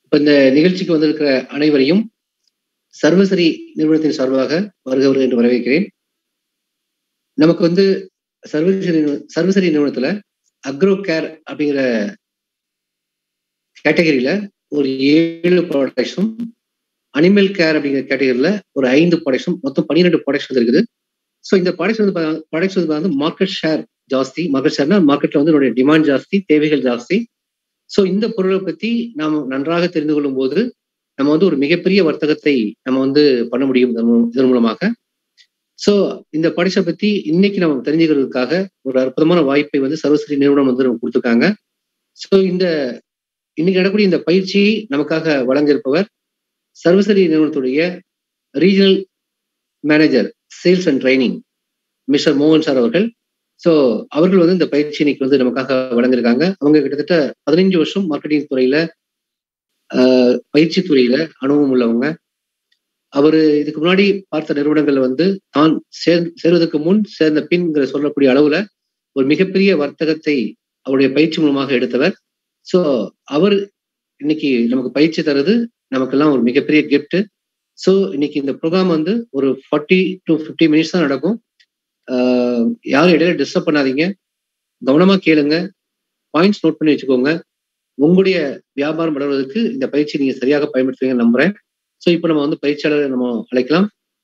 இப்ப இந்த நிகழ்ச்சிக்கு வந்திருக்கிற அனைவரையும் சர்வசரி நிறுவனத்தின் சார்பாக வருகவர் என்று வரவேற்கிறேன் நமக்கு வந்து சர்வசரி சர்வசரி நிறுவனத்துல அக்ரோ கேர் அப்படிங்கிற கேட்டகரியில ஒரு ஏழு ப்ராடக்ட்ஸும் அனிமல் கேர் அப்படிங்கிற கேட்டகரியில ஒரு ஐந்து ப்ராடக்ட்ஸும் மொத்தம் பன்னிரெண்டு ப்ராடக்ட்ஸ் வந்து இருக்குது ஸோ இந்த ப்ராடக்ட்ஸ் வந்து ப்ராடக்ட்ஸ் வந்து வந்து மார்க்கெட் ஷேர் ஜாஸ்தி மார்க்கெட் ஷேர்னா மார்க்கெட்ல வந்து என்னுடைய டிமாண்ட் ஜாஸ்தி தேவைகள் ஜாஸ்தி ஸோ இந்த பொருளை பத்தி நாம் நன்றாக தெரிந்து கொள்ளும் போது நம்ம வந்து ஒரு மிகப்பெரிய வர்த்தகத்தை நம்ம வந்து பண்ண முடியும் இதன் மூலமாக ஸோ இந்த படிச்சை பத்தி இன்னைக்கு நம்ம தெரிஞ்சுக்கிறதுக்காக ஒரு அற்புதமான வாய்ப்பை வந்து சர்வஸ்ரீ நிறுவனம் வந்து நம்ம கொடுத்துருக்காங்க ஸோ இந்த இன்னைக்கு நடக்கக்கூடிய இந்த பயிற்சி நமக்காக வழங்கியிருப்பவர் சர்வசரி நிறுவனத்துடைய regional manager sales and training mister மோகன் சார் அவர்கள் ஸோ அவர்கள் வந்து இந்த பயிற்சி இன்னைக்கு வந்து நமக்காக வழங்கியிருக்காங்க அவங்க கிட்டத்தட்ட பதினைஞ்சு வருஷம் மார்க்கெட்டிங் துறையில பயிற்சி துறையில அனுபவம் உள்ளவங்க அவர் இதுக்கு முன்னாடி பார்த்த நிறுவனங்கள்ல வந்து தான் சேர் சேர்வதற்கு முன் சேர்ந்த பின்ங்கிற சொல்லக்கூடிய அளவுல ஒரு மிகப்பெரிய வர்த்தகத்தை அவருடைய பயிற்சி மூலமாக எடுத்தவர் ஸோ அவர் இன்னைக்கு நமக்கு பயிற்சி தருது நமக்கெல்லாம் ஒரு மிகப்பெரிய கிஃப்ட் ஸோ இன்னைக்கு இந்த ப்ரோக்ராம் வந்து ஒரு ஃபார்ட்டி டு ஃபிஃப்டி மினிட்ஸ் தான் நடக்கும் யாரும் இடையில டிஸ்டர்ப் பண்ணாதீங்க கவனமா கேளுங்க பாயிண்ட்ஸ் நோட் பண்ணி வச்சுக்கோங்க உங்களுடைய வியாபாரம் வளர்வதற்கு இந்த பயிற்சி நீங்க சரியாக பயன்படுத்துவீங்க நம்புறேன் ஸோ இப்போ நம்ம வந்து பயிற்சியாளரை நம்ம அழைக்கலாம்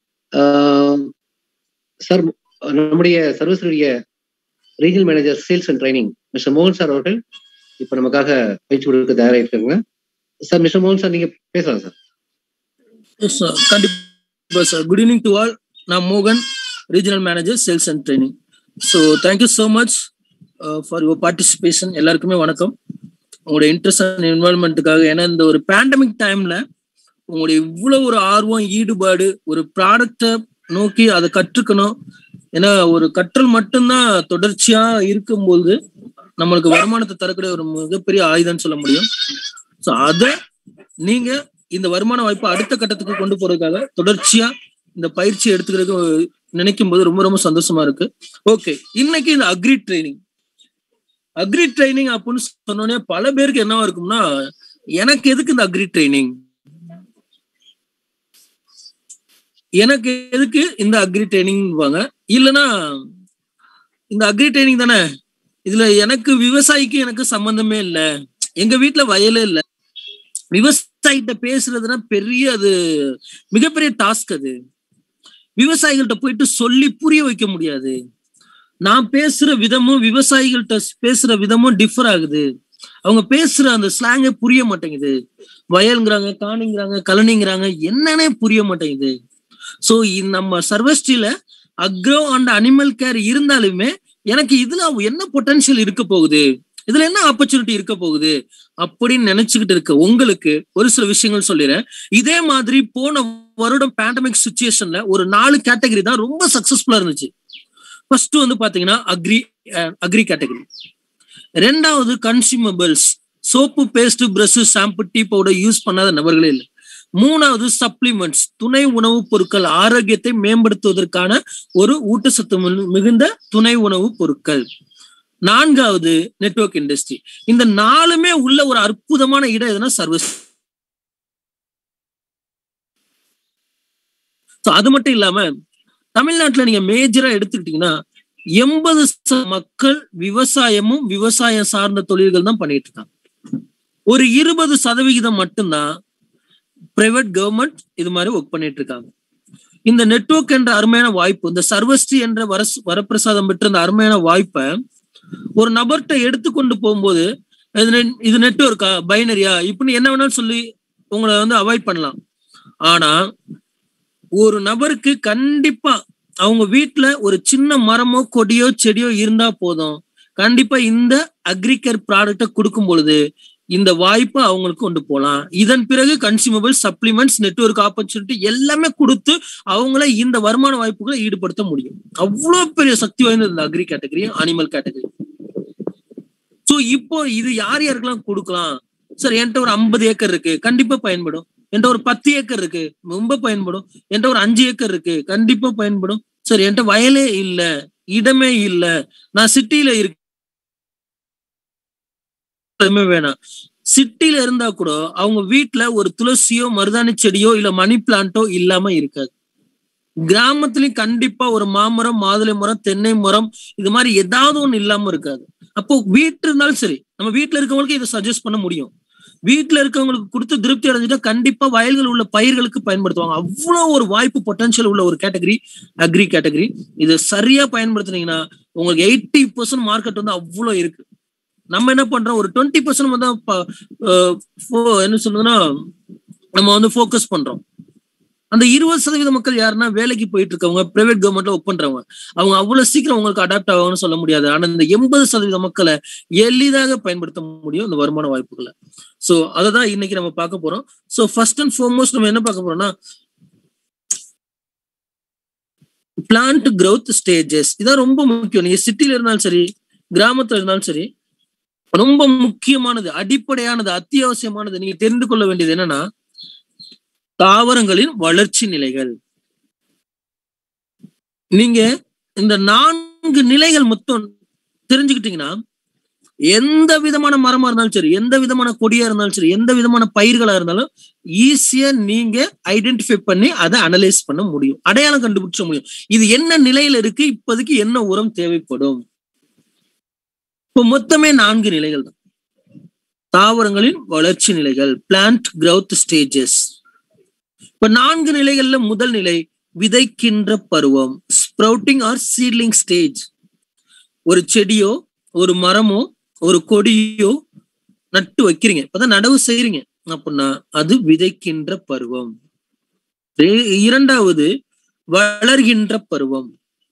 சார் நம்முடைய சர்வீஸுடைய regional manager sales and training mister மோகன் சார் அவர்கள் இப்போ நமக்காக பயிற்சி கொடுக்க தயாராகிருக்காங்க சார் மிஸ்டர் மோகன் சார் நீங்க பேசலாம் சார் எஸ் சார் கண்டிப்பா sir good evening to all நான் மோகன் regional manager sales and training so thank you so much for your participation எல்லாருக்குமே வணக்கம் உங்களுடைய இன்ட்ரெஸ்ட் அண்ட் இன்வால்மெண்ட்டுக்காக ஏன்னா இந்த ஒரு பேண்டமிக் டைம்ல உங்களுடைய இவ்வளவு ஒரு ஆர்வம் ஈடுபாடு ஒரு ப்ராடக்டை நோக்கி அதை கற்றுக்கணும் ஏன்னா ஒரு கற்றல் மட்டும்தான் தொடர்ச்சியா இருக்கும்போது நம்மளுக்கு வருமானத்தை தரக்கூடிய ஒரு மிகப்பெரிய ஆயுதம்னு சொல்ல முடியும் ஸோ அதை நீங்க இந்த வருமான வாய்ப்பை அடுத்த கட்டத்துக்கு கொண்டு போறதுக்காக தொடர்ச்சியா இந்த பயிற்சி எடுத்துக்கிறதுக்கு நினைக்கும் போது ரொம்ப ரொம்ப சந்தோஷமா இருக்கு ஓகே இன்னைக்கு இந்த அக்ரி ட்ரைனிங் அக்ரி ட்ரைனிங் அப்படின்னு சொன்னோடனே பல பேருக்கு என்னவா இருக்கும்னா எனக்கு எதுக்கு இந்த அக்ரி ட்ரைனிங் எனக்கு எதுக்கு இந்த அக்ரி ட்ரைனிங்வாங்க இல்லைன்னா இந்த அக்ரி ட்ரைனிங் தானே இதுல எனக்கு விவசாயிக்கு எனக்கு சம்பந்தமே இல்லை எங்க வீட்டுல வயலே இல்லை விவசாயிகிட்ட பேசுறதுனா பெரிய அது மிகப்பெரிய டாஸ்க் அது விவசாயிகள்கிட்ட போயிட்டு சொல்லி புரிய வைக்க முடியாது நான் பேசுற விதமும் விவசாயிகள்கிட்ட பேசுற விதமும் டிஃபர் ஆகுது அவங்க பேசுற அந்த ஸ்லாங்கே புரிய மாட்டேங்குது வயல்ங்கிறாங்க காணிங்கிறாங்க கலனிங்கிறாங்க என்னன்னே புரிய மாட்டேங்குது சோ நம்ம சர்வஸ்டில அக்ரோ அண்ட் அனிமல் கேர் இருந்தாலுமே எனக்கு இதுல என்ன பொட்டன்ஷியல் இருக்க போகுது இதுல என்ன ஆப்பர்ச்சுனிட்டி இருக்க போகுது அப்படின்னு நினைச்சுக்கிட்டு இருக்க உங்களுக்கு ஒரு சில விஷயங்கள் சொல்லிடுறேன் இதே மாதிரி போன வருடம் பேண்டமிக் சுச்சுவேஷன்ல ஒரு நாலு கேட்டகரி தான் ரொம்ப சக்சஸ்ஃபுல்லா இருந்துச்சு ஃபர்ஸ்ட் வந்து பாத்தீங்கன்னா அக்ரி அக்ரி கேட்டகரி ரெண்டாவது consumables soap paste brush shampoo tea powder use பண்ணாத நபர்களே இல்லை மூணாவது சப்ளிமெண்ட்ஸ் துணை உணவுப் பொருட்கள் ஆரோக்கியத்தை மேம்படுத்துவதற்கான ஒரு ஊட்டச்சத்து மிகுந்த துணை உணவுப் பொருட்கள் நான்காவது நெட்ஒர்க் இண்டஸ்ட்ரி இந்த நாலுமே உள்ள ஒரு அற்புதமான இடம் எதுனா சர்வீஸ் அது மட்டும் இல்லாம தமிழ்நாட்டுல நீங்க மேஜரா எடுத்துக்கிட்டீங்கன்னா எண்பது மக்கள் விவசாயமும் விவசாயம் சார்ந்த தொழில்கள் தான் பண்ணிட்டு இருக்காங்க ஒரு இருபது சதவிகிதம் மட்டும்தான் பிரைவேட் கவர்மெண்ட் இது மாதிரி ஒர்க் பண்ணிட்டு இருக்காங்க இந்த நெட்ஒர்க் என்ற அருமையான வாய்ப்பு இந்த சர்வஸ்ரீ என்ற வர வரப்பிரசாதம் பெற்ற இந்த அருமையான வாய்ப்பை ஒரு நபர்கிட்ட எடுத்துக்கொண்டு போகும்போது இது நெட்ஒர்க்கா பைனரியா இப்படின்னு என்ன வேணாலும் சொல்லி உங்களை வந்து அவாய்ட் பண்ணலாம் ஆனா ஒரு நபருக்கு கண்டிப்பா அவங்க வீட்டுல ஒரு சின்ன மரமோ கொடியோ செடியோ இருந்தா போதும் கண்டிப்பா இந்த அக்ரிகேர் ப்ராடக்டை கொடுக்கும் பொழுது இந்த வாய்ப்பை அவங்களுக்கு கொண்டு போகலாம் இதன் பிறகு கன்சியூமபிள் சப்ளிமெண்ட்ஸ் நெட்ஒர்க் ஆப்பர்ச்சுனிட்டி எல்லாமே கொடுத்து அவங்கள இந்த வருமான வாய்ப்புகளை ஈடுபடுத்த முடியும் அவ்வளவு பெரிய சக்தி வாய்ந்தது இந்த agri category animal category so இப்போ இது யார் யாருக்கெல்லாம் கொடுக்கலாம் சார் என்கிட்ட ஒரு ஐம்பது ஏக்கர் இருக்கு கண்டிப்பா பயன்படும் என்கிட்ட ஒரு பத்து ஏக்கர் இருக்கு ரொம்ப பயன்படும் என்கிட்ட ஒரு அஞ்சு ஏக்கர் இருக்கு கண்டிப்பா பயன்படும் சார் என்கிட்ட வயலே இல்ல இடமே இல்ல நான் சிட்டியில இருக்க வேணாம் சிட்டில இருந்தா கூட அவங்க வீட்டுல ஒரு துளசியோ மருதாணி செடியோ இல்ல மணி பிளான்ட்டோ இல்லாம இருக்காது கிராமத்துலயும் கண்டிப்பா ஒரு மாமரம் மாதுளை மரம் தென்னை மரம் இது மாதிரி ஏதாவது ஒண்ணு இல்லாம இருக்காது அப்போ வீட்டு இருந்தாலும் சரி நம்ம வீட்டுல இருக்கவங்களுக்கு இதை சஜஸ்ட் பண்ண முடியும் வீட்டுல இருக்கவங்களுக்கு கொடுத்து திருப்தி அடைஞ்சிட்டா கண்டிப்பா வயல்கள் உள்ள பயிர்களுக்கு பயன்படுத்துவாங்க அவ்வளவு ஒரு வாய்ப்பு பொட்டன்ஷியல் உள்ள ஒரு கேட்டகரி அக்ரி கேட்டகரி இது சரியா பயன்படுத்துனீங்கன்னா உங்களுக்கு எயிட்டி பர்சன்ட் மார்க்கெட் வந்து அவ்வளவு இருக்கு நம்ம என்ன பண்றோம் ஒரு டுவெண்ட்டி பர்சன்ட் தான் என்ன சொல்றதுன்னா நம்ம வந்து ஃபோக்கஸ் பண்றோம் அந்த இருபது சதவீத மக்கள் யாருன்னா வேலைக்கு போயிட்டு இருக்கவங்க பிரைவேட் கவர்மெண்ட்ல ஒர்க் பண்றவங்க அவங்க அவ்வளவு சீக்கிரம் உங்களுக்கு அடாப்ட் ஆகும்னு சொல்ல முடியாது ஆனா இந்த எண்பது சதவீத மக்களை எளிதாக பயன்படுத்த முடியும் இந்த வருமான வாய்ப்புகளை சோ தான் இன்னைக்கு நம்ம பார்க்க போறோம் சோ ஃபர்ஸ்ட் அண்ட் ஃபார்மோஸ்ட் நம்ம என்ன பார்க்க போறோம்னா பிளான்ட் growth ஸ்டேஜஸ் இதான் ரொம்ப முக்கியம் நீங்க சிட்டில இருந்தாலும் சரி கிராமத்துல இருந்தாலும் சரி ரொம்ப முக்கியமானது அடிப்படையானது அத்தியாவசியமானது நீங்க தெரிந்து கொள்ள வேண்டியது என்னன்னா தாவரங்களின் வளர்ச்சி நிலைகள் நீங்க இந்த நான்கு நிலைகள் மொத்தம் தெரிஞ்சுக்கிட்டீங்கன்னா எந்த விதமான மரமா இருந்தாலும் சரி எந்த விதமான கொடியா இருந்தாலும் சரி எந்த விதமான பயிர்களா இருந்தாலும் ஈஸியா நீங்க ஐடென்டிஃபை பண்ணி அதை அனலைஸ் பண்ண முடியும் அடையாளம் கண்டுபிடிச்ச முடியும் இது என்ன நிலையில இருக்கு இப்போதைக்கு என்ன உரம் தேவைப்படும் இப்போ மொத்தமே நான்கு நிலைகள் தான் தாவரங்களின் வளர்ச்சி நிலைகள் பிளான்ட் கிரவுத் ஸ்டேஜஸ் இப்ப நான்கு நிலைகள்ல முதல் நிலை விதைக்கின்ற பருவம் ஸ்ப்ரவுட்டிங் ஆர் சீட்லிங் ஸ்டேஜ் ஒரு செடியோ ஒரு மரமோ ஒரு கொடியோ நட்டு வைக்கிறீங்க இப்பதான் நடவு செய்யறீங்க அப்படின்னா அது விதைக்கின்ற பருவம் இரண்டாவது வளர்கின்ற பருவம்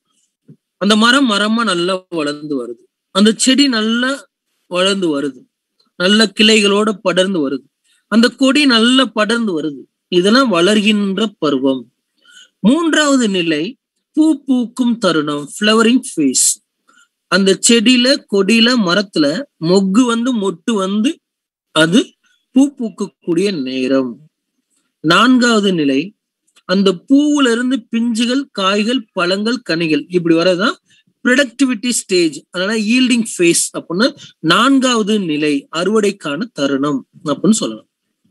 அந்த மரம் மரமா நல்லா வளர்ந்து வருது அந்த செடி நல்லா வளர்ந்து வருது நல்ல கிளைகளோட படர்ந்து வருது அந்த கொடி நல்லா படர்ந்து வருது இதெல்லாம் வளர்கின்ற பருவம் மூன்றாவது நிலை பூ பூக்கும் தருணம் ஃப்ளவரிங் ஃபேஸ் அந்த செடியில கொடியில மரத்துல மொக்கு வந்து மொட்டு வந்து அது பூ பூக்கக்கூடிய நேரம் நான்காவது நிலை அந்த பூவுல இருந்து பிஞ்சுகள் காய்கள் பழங்கள் கனிகள் இப்படி வரதான் ப்ரொடக்டிவிட்டி ஸ்டேஜ் அதனால ஈல்டிங் ஃபேஸ் அப்படின்னு நான்காவது நிலை அறுவடைக்கான தருணம் அப்படின்னு சொல்லலாம்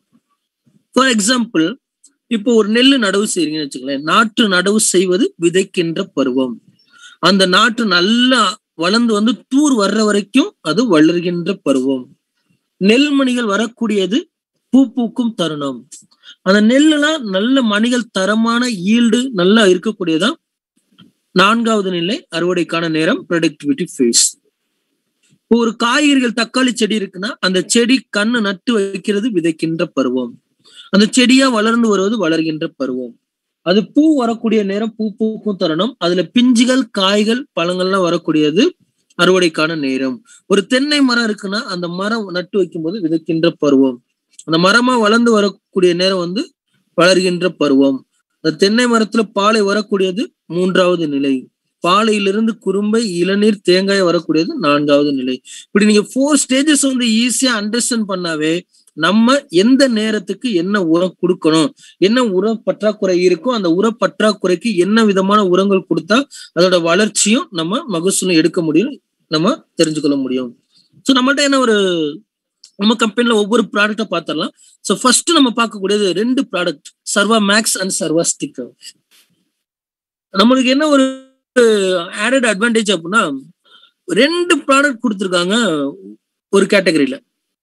ஃபார் எக்ஸாம்பிள் இப்போ ஒரு நெல்லு நடவு செய்றீங்கன்னு வச்சுக்கலேன் நாற்று நடவு செய்வது விதைக்கின்ற பருவம் அந்த நாற்று நல்லா வளர்ந்து வந்து தூர் வர்ற வரைக்கும் அது வளர்கின்ற பருவம் நெல்மணிகள் வரக்கூடியது பூ பூக்கும் தருணம் அந்த நெல்லுலாம் நல்ல மணிகள் தரமான ஈல்டு நல்லா இருக்கக்கூடியதான் நான்காவது நிலை அறுவடைக்கான நேரம் ப்ரொடக்டிவிட்டி ஃபேஸ் இப்போ ஒரு காய்கறிகள் தக்காளி செடி இருக்குன்னா அந்த செடி கண்ணு நட்டு வைக்கிறது விதைக்கின்ற பருவம் அந்த செடியா வளர்ந்து வருவது வளர்கின்ற பருவம் அது பூ வரக்கூடிய நேரம் பூ பூக்கும் தருணம் அதுல பிஞ்சுகள் காய்கள் பழங்கள்லாம் வரக்கூடியது அறுவடைக்கான நேரம் ஒரு தென்னை மரம் இருக்குன்னா அந்த மரம் நட்டு வைக்கும் போது விதைக்கின்ற பருவம் அந்த மரமா வளர்ந்து வரக்கூடிய நேரம் வந்து வளர்கின்ற பருவம் அந்த தென்னை மரத்துல பாலை வரக்கூடியது மூன்றாவது நிலை பாலையிலிருந்து குறும்பை இளநீர் தேங்காய் வரக்கூடியது நான்காவது நிலை இப்படி நீங்க ஃபோர் ஸ்டேஜஸ் வந்து ஈஸியா அண்டர்ஸ்டாண்ட் பண்ணாவே நம்ம எந்த நேரத்துக்கு என்ன உரம் கொடுக்கணும் என்ன உர பற்றாக்குறை இருக்கோ அந்த உர பற்றாக்குறைக்கு என்ன விதமான உரங்கள் கொடுத்தா அதோட வளர்ச்சியும் நம்ம மகசூலும் எடுக்க முடியும் நம்ம தெரிஞ்சுக்கொள்ள முடியும் ஸோ நம்மகிட்ட என்ன ஒரு நம்ம கம்பெனில ஒவ்வொரு ப்ராடக்டை பார்த்துடலாம் ஸோ ஃபர்ஸ்ட் நம்ம பார்க்கக்கூடியது ரெண்டு product Sarva max and Sarva sticker நம்மளுக்கு என்ன ஒரு ஆடட் அட்வான்டேஜ் அப்படின்னா ரெண்டு ப்ராடக்ட் கொடுத்துருக்காங்க ஒரு கேட்டகரியில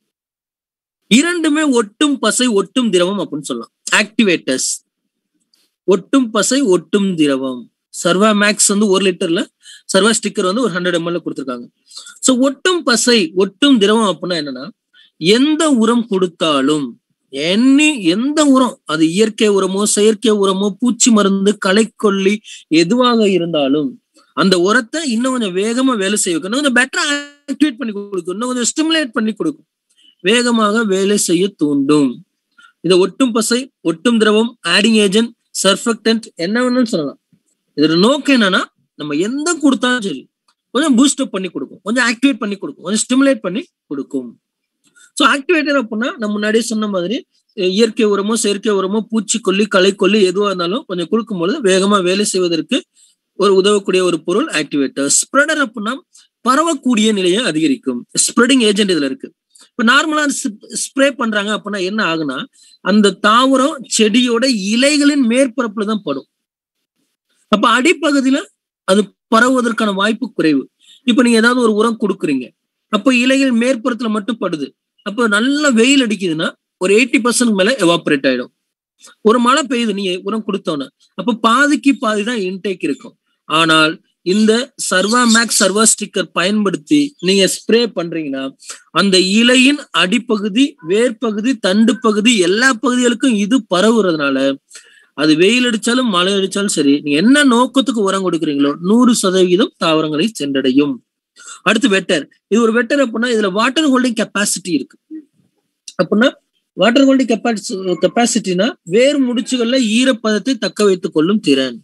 இரண்டுமே ஒட்டும் பசை ஒட்டும் திரவம் அப்படின்னு சொல்லலாம் ஆக்டிவேட்டர்ஸ் ஒட்டும் பசை ஒட்டும் திரவம் சர்வா மேக்ஸ் வந்து ஒரு லிட்டர்ல சர்வா ஸ்டிக்கர் வந்து ஒரு ஹண்ட்ரட் எம்எல்ல கொடுத்துருக்காங்க ஸோ ஒட்டும் பசை ஒட்டும் திரவம் அப்படின்னா என்னன்னா எந்த உரம் கொடுத்தாலும் எண்ணி எந்த உரம் அது இயற்கை உரமோ செயற்கை உரமோ பூச்சி மருந்து களைக்கொல்லி எதுவாக இருந்தாலும் அந்த உரத்தை இன்னும் கொஞ்சம் வேகமா வேலை செய்ய வைக்கும் இன்னும் கொஞ்சம் பெட்டரா ஆக்டிவேட் பண்ணி கொடுக்கும் இன்னும் கொஞ்சம் ஸ்டிமுலேட் பண்ணி கொடுக்கும் வேகமாக வேலை செய்ய தூண்டும் இதை ஒட்டும் பசை ஒட்டும் திரவம் ஆடிங் ஏஜென்ட் சர்ஃபெக்டன்ட் என்ன வேணும்னு சொல்லலாம் இதோட நோக்கம் என்னன்னா நம்ம எந்த கொடுத்தாலும் சரி கொஞ்சம் பூஸ்ட் அப் பண்ணி கொடுக்கும் கொஞ்சம் ஆக்டிவேட் பண்ணி கொடுக்கும் கொஞ்சம் ஸ்டிமுலேட் பண்ணி கொடுக்கும் ஸோ ஆக்டிவேட்டர் அப்படின்னா நம்ம முன்னாடியே சொன்ன மாதிரி இயற்கை உரமோ செயற்கை உரமோ பூச்சிக்கொல்லி களைக்கொல்லி எதுவாக இருந்தாலும் கொஞ்சம் கொடுக்கும்பொழுது வேகமா வேலை செய்வதற்கு ஒரு உதவக்கூடிய ஒரு பொருள் ஆக்டிவேட்டர் ஸ்ப்ரெடர் அப்படின்னா பரவக்கூடிய நிலையை அதிகரிக்கும் ஸ்ப்ரெடிங் ஏஜென்ட் இதுல இருக்கு இப்ப நார்மலா ஸ்ப்ரே பண்றாங்க அப்படின்னா என்ன ஆகுனா அந்த தாவரம் செடியோட இலைகளின் மேற்பரப்புல தான் படும் அப்ப அடிப்பகுதியில அது பரவுவதற்கான வாய்ப்பு குறைவு இப்ப நீங்க ஏதாவது ஒரு உரம் கொடுக்குறீங்க அப்போ இலைகள் மேற்புறத்துல மட்டும் படுது அப்போ நல்ல வெயில் அடிக்குதுன்னா ஒரு எயிட்டி பர்சன்ட் மேல எவாபரேட் ஆயிடும் ஒரு மழை பெய்யுது நீங்க உரம் கொடுத்தோன்னு அப்ப பாதிக்கு பாதி தான் இன்டேக் இருக்கும் ஆனால் இந்த சர்வா மேக்ஸ் சர்வா ஸ்டிக்கர் பயன்படுத்தி நீங்க ஸ்ப்ரே பண்றீங்கன்னா அந்த இலையின் அடிப்பகுதி வேர்பகுதி தண்டு பகுதி எல்லா பகுதிகளுக்கும் இது பரவுறதுனால அது வெயில் அடிச்சாலும் மழை அடிச்சாலும் சரி நீங்க என்ன நோக்கத்துக்கு உரம் கொடுக்குறீங்களோ நூறு சதவீதம் தாவரங்களை சென்றடையும் அடுத்து வெட்டர் இது ஒரு வெட்டர் அப்படின்னா இதுல வாட்டர் ஹோல்டிங் கெப்பாசிட்டி இருக்கு அப்படின்னா வாட்டர் ஹோல்டிங் கெப்பாசி கெப்பாசிட்டினா வேர் முடிச்சுகள்ல ஈரப்பதத்தை தக்க வைத்துக் கொள்ளும் திறன்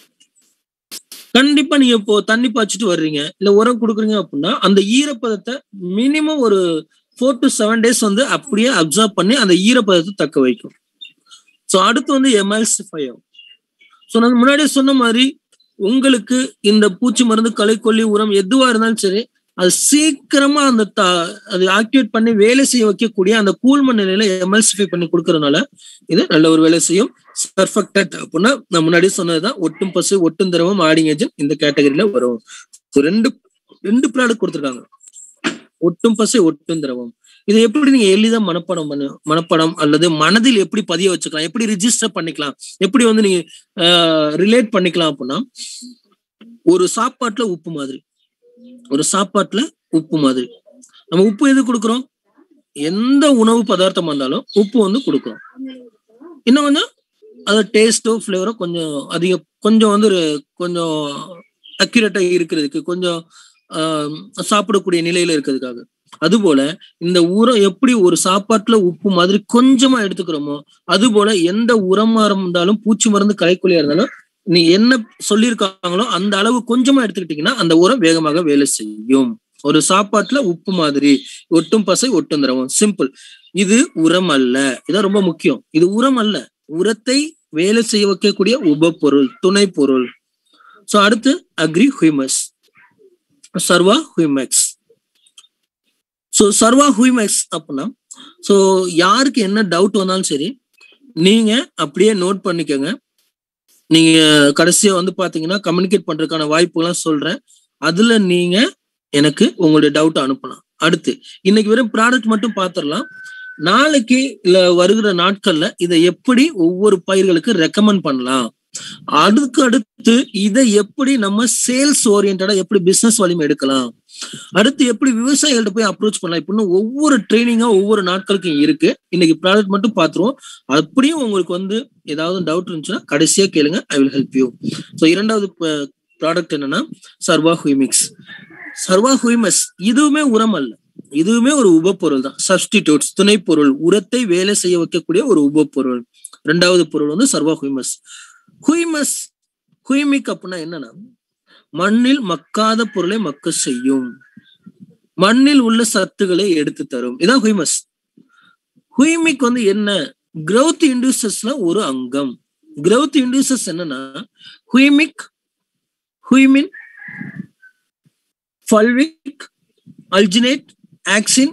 கண்டிப்பா நீங்க இப்போ தண்ணி பாய்ச்சிட்டு வர்றீங்க இல்ல உரம் கொடுக்குறீங்க அப்படின்னா அந்த ஈரப்பதத்தை மினிமம் ஒரு ஃபோர் டு செவன் டேஸ் வந்து அப்படியே அப்சர்வ் பண்ணி அந்த ஈரப்பதத்தை தக்க வைக்கும் ஸோ அடுத்து வந்து எமல்சிஃபை ஆகும் ஸோ நான் முன்னாடியே சொன்ன மாதிரி உங்களுக்கு இந்த பூச்சி மருந்து களைக்கொல்லி உரம் எதுவா இருந்தாலும் சரி அது சீக்கிரமா அந்த அது ஆக்டிவேட் பண்ணி வேலை செய்ய வைக்கக்கூடிய அந்த கூழ்ம நிலையில எமல்சிஃபை பண்ணி கொடுக்கறதுனால இது நல்ல ஒரு வேலை செய்யும் பர்ஃபெக்டட் அப்படின்னா நான் முன்னாடி சொன்னதுதான் ஒட்டும் பசு ஒட்டும் திரவம் ஆடிங் ஏஜென்ட் இந்த கேட்டகரியில வரும் ரெண்டு ரெண்டு ப்ராடக்ட் கொடுத்துருக்காங்க ஒட்டும் பசை ஒட்டும் திரவம் இதை எப்படி நீங்க எளிதா மனப்பாடம் பண்ண மனப்பாடம் அல்லது மனதில் எப்படி பதிய வச்சுக்கலாம் எப்படி ரிஜிஸ்டர் பண்ணிக்கலாம் எப்படி வந்து நீங்க ரிலேட் பண்ணிக்கலாம் அப்படின்னா ஒரு சாப்பாட்டுல உப்பு மாதிரி ஒரு சாப்பாட்டுல உப்பு மாதிரி நம்ம உப்பு எது கொடுக்குறோம் எந்த உணவு பதார்த்தமா இருந்தாலும் உப்பு வந்து கொடுக்குறோம் இன்னும் கொஞ்சம் அது டேஸ்ட்டோ ஃப்ளேவரோ கொஞ்சம் அதிக கொஞ்சம் வந்து ஒரு கொஞ்சம் அக்யூரேட்டா இருக்கிறதுக்கு கொஞ்சம் சாப்பிடக்கூடிய நிலையில இருக்கிறதுக்காக அதுபோல இந்த உரம் எப்படி ஒரு சாப்பாட்டுல உப்பு மாதிரி கொஞ்சமா எடுத்துக்கிறோமோ அது போல எந்த உரமா இருந்தாலும் பூச்சி மருந்து களைக்கொல்லியா இருந்தாலும் நீ என்ன சொல்லியிருக்காங்களோ அந்த அளவு கொஞ்சமா எடுத்துக்கிட்டீங்கன்னா அந்த உரம் வேகமாக வேலை செய்யும் ஒரு சாப்பாட்டுல உப்பு மாதிரி ஒட்டும் பசை ஒட்டும் திரவம் சிம்பிள் இது உரம் அல்ல இதான் ரொம்ப முக்கியம் இது உரம் அல்ல உரத்தை வேலை செய்ய வைக்கக்கூடிய உபப்பொருள் துணை பொருள் சோ அடுத்து அக்ரி ஹுய்மஸ் சர்வா ஹுய்மெக்ஸ் ஸோ சர்வா ஹுய்மெக்ஸ் அப்படின்னா ஸோ யாருக்கு என்ன டவுட் வந்தாலும் சரி நீங்க அப்படியே நோட் பண்ணிக்கோங்க நீங்க கடைசியா வந்து பாத்தீங்கன்னா கம்யூனிகேட் பண்றதுக்கான வாய்ப்புகள்லாம் சொல்றேன் அதுல நீங்க எனக்கு உங்களுடைய டவுட் அனுப்பலாம் அடுத்து இன்னைக்கு வெறும் ப்ராடக்ட் மட்டும் பார்த்துடலாம் நாளைக்கு இல்ல வருகிற நாட்கள்ல இதை எப்படி ஒவ்வொரு பயிர்களுக்கு ரெக்கமெண்ட் பண்ணலாம் அதுக்கு அடுத்து இதை எப்படி நம்ம சேல்ஸ் ஓரியன்டா எப்படி பிசினஸ் வலிமை எடுக்கலாம் அடுத்து எப்படி விவசாயிகள்ட்ட போய் அப்ரோச் பண்ணலாம் இப்படின்னு ஒவ்வொரு ட்ரைனிங்கா ஒவ்வொரு நாட்களுக்கும் இருக்கு இன்னைக்கு ப்ராடக்ட் மட்டும் பார்த்துருவோம் அப்படியும் உங்களுக்கு வந்து ஏதாவது டவுட் இருந்துச்சுன்னா கடைசியா கேளுங்க I will help you so இரண்டாவது ப்ராடக்ட் என்னன்னா சர்வா ஹுய்மிக்ஸ் சர்வா ஹுய்மஸ் இதுவுமே உரம் அல்ல இதுவுமே ஒரு உபப்பொருள் தான் சப்ஸ்டிடியூட்ஸ் துணை பொருள் உரத்தை வேலை செய்ய வைக்கக்கூடிய ஒரு உபப்பொருள் ரெண்டாவது பொருள் வந்து சர்வா ஹுய்மஸ் ஹுய்மஸ் ஹுய்மிக் அப்படின்னா என்னன்னா மண்ணில் மக்காத பொருளை மக்க செய்யும் மண்ணில் உள்ள சத்துக்களை எடுத்து தரும் இதான் ஹுய்மஸ் ஹுய்மிக் வந்து என்ன கிரவுத் இண்டியூசஸ்ல ஒரு அங்கம் கிரவுத் இண்டியூசஸ் என்னன்னா humic humin fulvic alginate auxin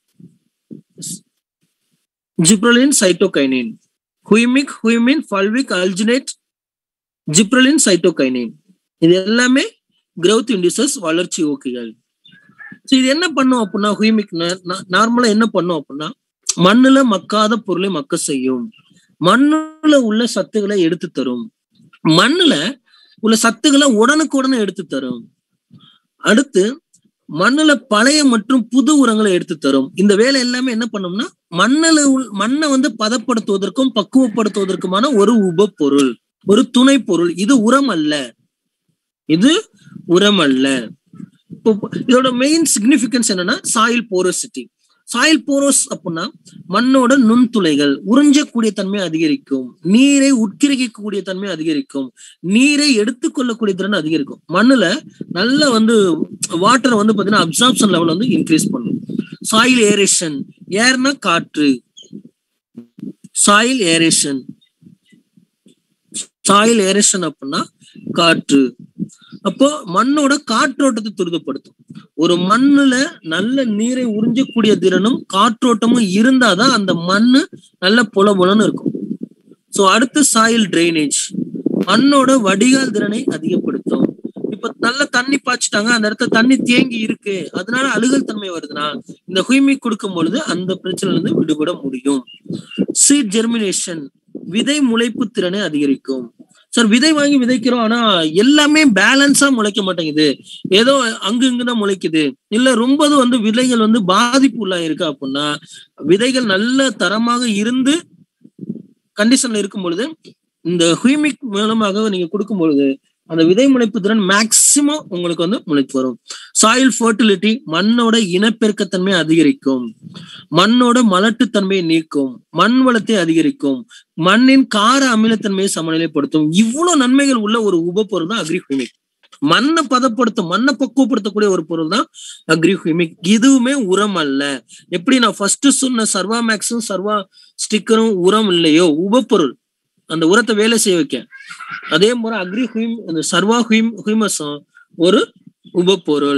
gibberellin cytokinin humic humin fulvic alginate gibberellin cytokinin இது எல்லாமே கிரவுத் இண்டியூசஸ் வளர்ச்சி ஊக்கிகள் ஸோ இது என்ன பண்ணும் அப்படின்னா ஹுய்மிக் நார்மலா என்ன பண்ணும் அப்படின்னா மண்ணுல மக்காத பொருளை மக்க செய்யும் மண்ணுல உள்ள சத்துக்களை எடுத்து தரும் மண்ணுல உள்ள சத்துக்களை உடனுக்குடனே எடுத்து தரும் அடுத்து மண்ணுல பழைய மற்றும் புது உரங்களை எடுத்து தரும் இந்த வேலை எல்லாமே என்ன பண்ணும்னா மண்ணில் மண்ணை வந்து பதப்படுத்துவதற்கும் பக்குவப்படுத்துவதற்குமான ஒரு உப பொருள் ஒரு துணை பொருள் இது உரம் அல்ல இது உரம் அல்ல இப்போ இதோட மெயின் சிக்னிபிகன்ஸ் என்னன்னா சாயில் போரோசிட்டி சாயில் போரோஸ் அப்படின்னா மண்ணோட நுண்துளைகள் உறிஞ்சக்கூடிய தன்மை அதிகரிக்கும் நீரை உட்கிரிக்கக்கூடிய தன்மை அதிகரிக்கும் நீரை எடுத்துக்கொள்ளக்கூடிய திறன் அதிகரிக்கும் மண்ணுல நல்ல வந்து வாட்டரை வந்து பாத்தீங்கன்னா அப்சார்ப்ஷன் லெவல் வந்து இன்க்ரீஸ் பண்ணும் சாயில் ஏரேஷன் ஏர்னா காற்று சாயில் ஏரேஷன் சாயில் ஏரேஷன் அப்படின்னா காற்று அப்போ மண்ணோட காற்றோட்டத்தை துரிதப்படுத்தும் ஒரு மண்ணுல நல்ல நீரை உறிஞ்சக்கூடிய திறனும் காற்றோட்டமும் இருந்தாதான் அந்த மண்ணு நல்ல பொல பொலன்னு இருக்கும் சோ அடுத்து சாயில் டிரைனேஜ் மண்ணோட வடிகால் திறனை அதிகப்படுத்தும் இப்ப நல்ல தண்ணி பாய்ச்சிட்டாங்க அந்த இடத்துல தண்ணி தேங்கி இருக்கு அதனால அழுகல் தன்மை வருதுன்னா இந்த ஹுய்மிக் கொடுக்கும் பொழுது அந்த பிரச்சனைல இருந்து விடுபட முடியும் சீட் ஜெர்மினேஷன் விதை முளைப்பு திறனை அதிகரிக்கும் சார் விதை வாங்கி விதைக்கிறோம் ஆனா எல்லாமே பேலன்ஸா முளைக்க மாட்டேங்குது ஏதோ அங்கு இங்குதான் முளைக்குது இல்ல ரொம்ப வந்து விதைகள் வந்து பாதிப்பு உள்ளாயிருக்கு அப்படின்னா விதைகள் நல்ல தரமாக இருந்து கண்டிஷன்ல இருக்கும் பொழுது இந்த ஹுய்மிக் மூலமாக நீங்க கொடுக்கும் பொழுது அந்த விதை முளைப்பு திறன் மேக்சிமம் உங்களுக்கு வந்து முளைத்து வரும் சாயில் ஃபர்டிலிட்டி மண்ணோட இனப்பெருக்கத்தன்மை அதிகரிக்கும் மண்ணோட மலட்டுத்தன்மையை நீக்கும் மண் வளத்தை அதிகரிக்கும் மண்ணின் கார அமிலத்தன்மையை சமநிலைப்படுத்தும் இவ்வளவு நன்மைகள் உள்ள ஒரு உபப்பொருள் தான் அக்ரி ஹுமிக் மண்ணை பதப்படுத்தும் மண்ணை பக்குவப்படுத்தக்கூடிய ஒரு பொருள் தான் அக்ரி ஹுமிக் இதுவுமே உரம் அல்ல எப்படி நான் ஃபர்ஸ்ட் சொன்ன சர்வா மேக்ஸும் சர்வா ஸ்டிக்கரும் உரம் இல்லையோ உபப்பொருள் அந்த உரத்தை வேலை செய்ய வைக்க அதே மாதிரி அக்ரி ஹுயிம் அந்த சர்வா ஹுயிம் ஹுயிமஸும் ஒரு உபப்பொருள்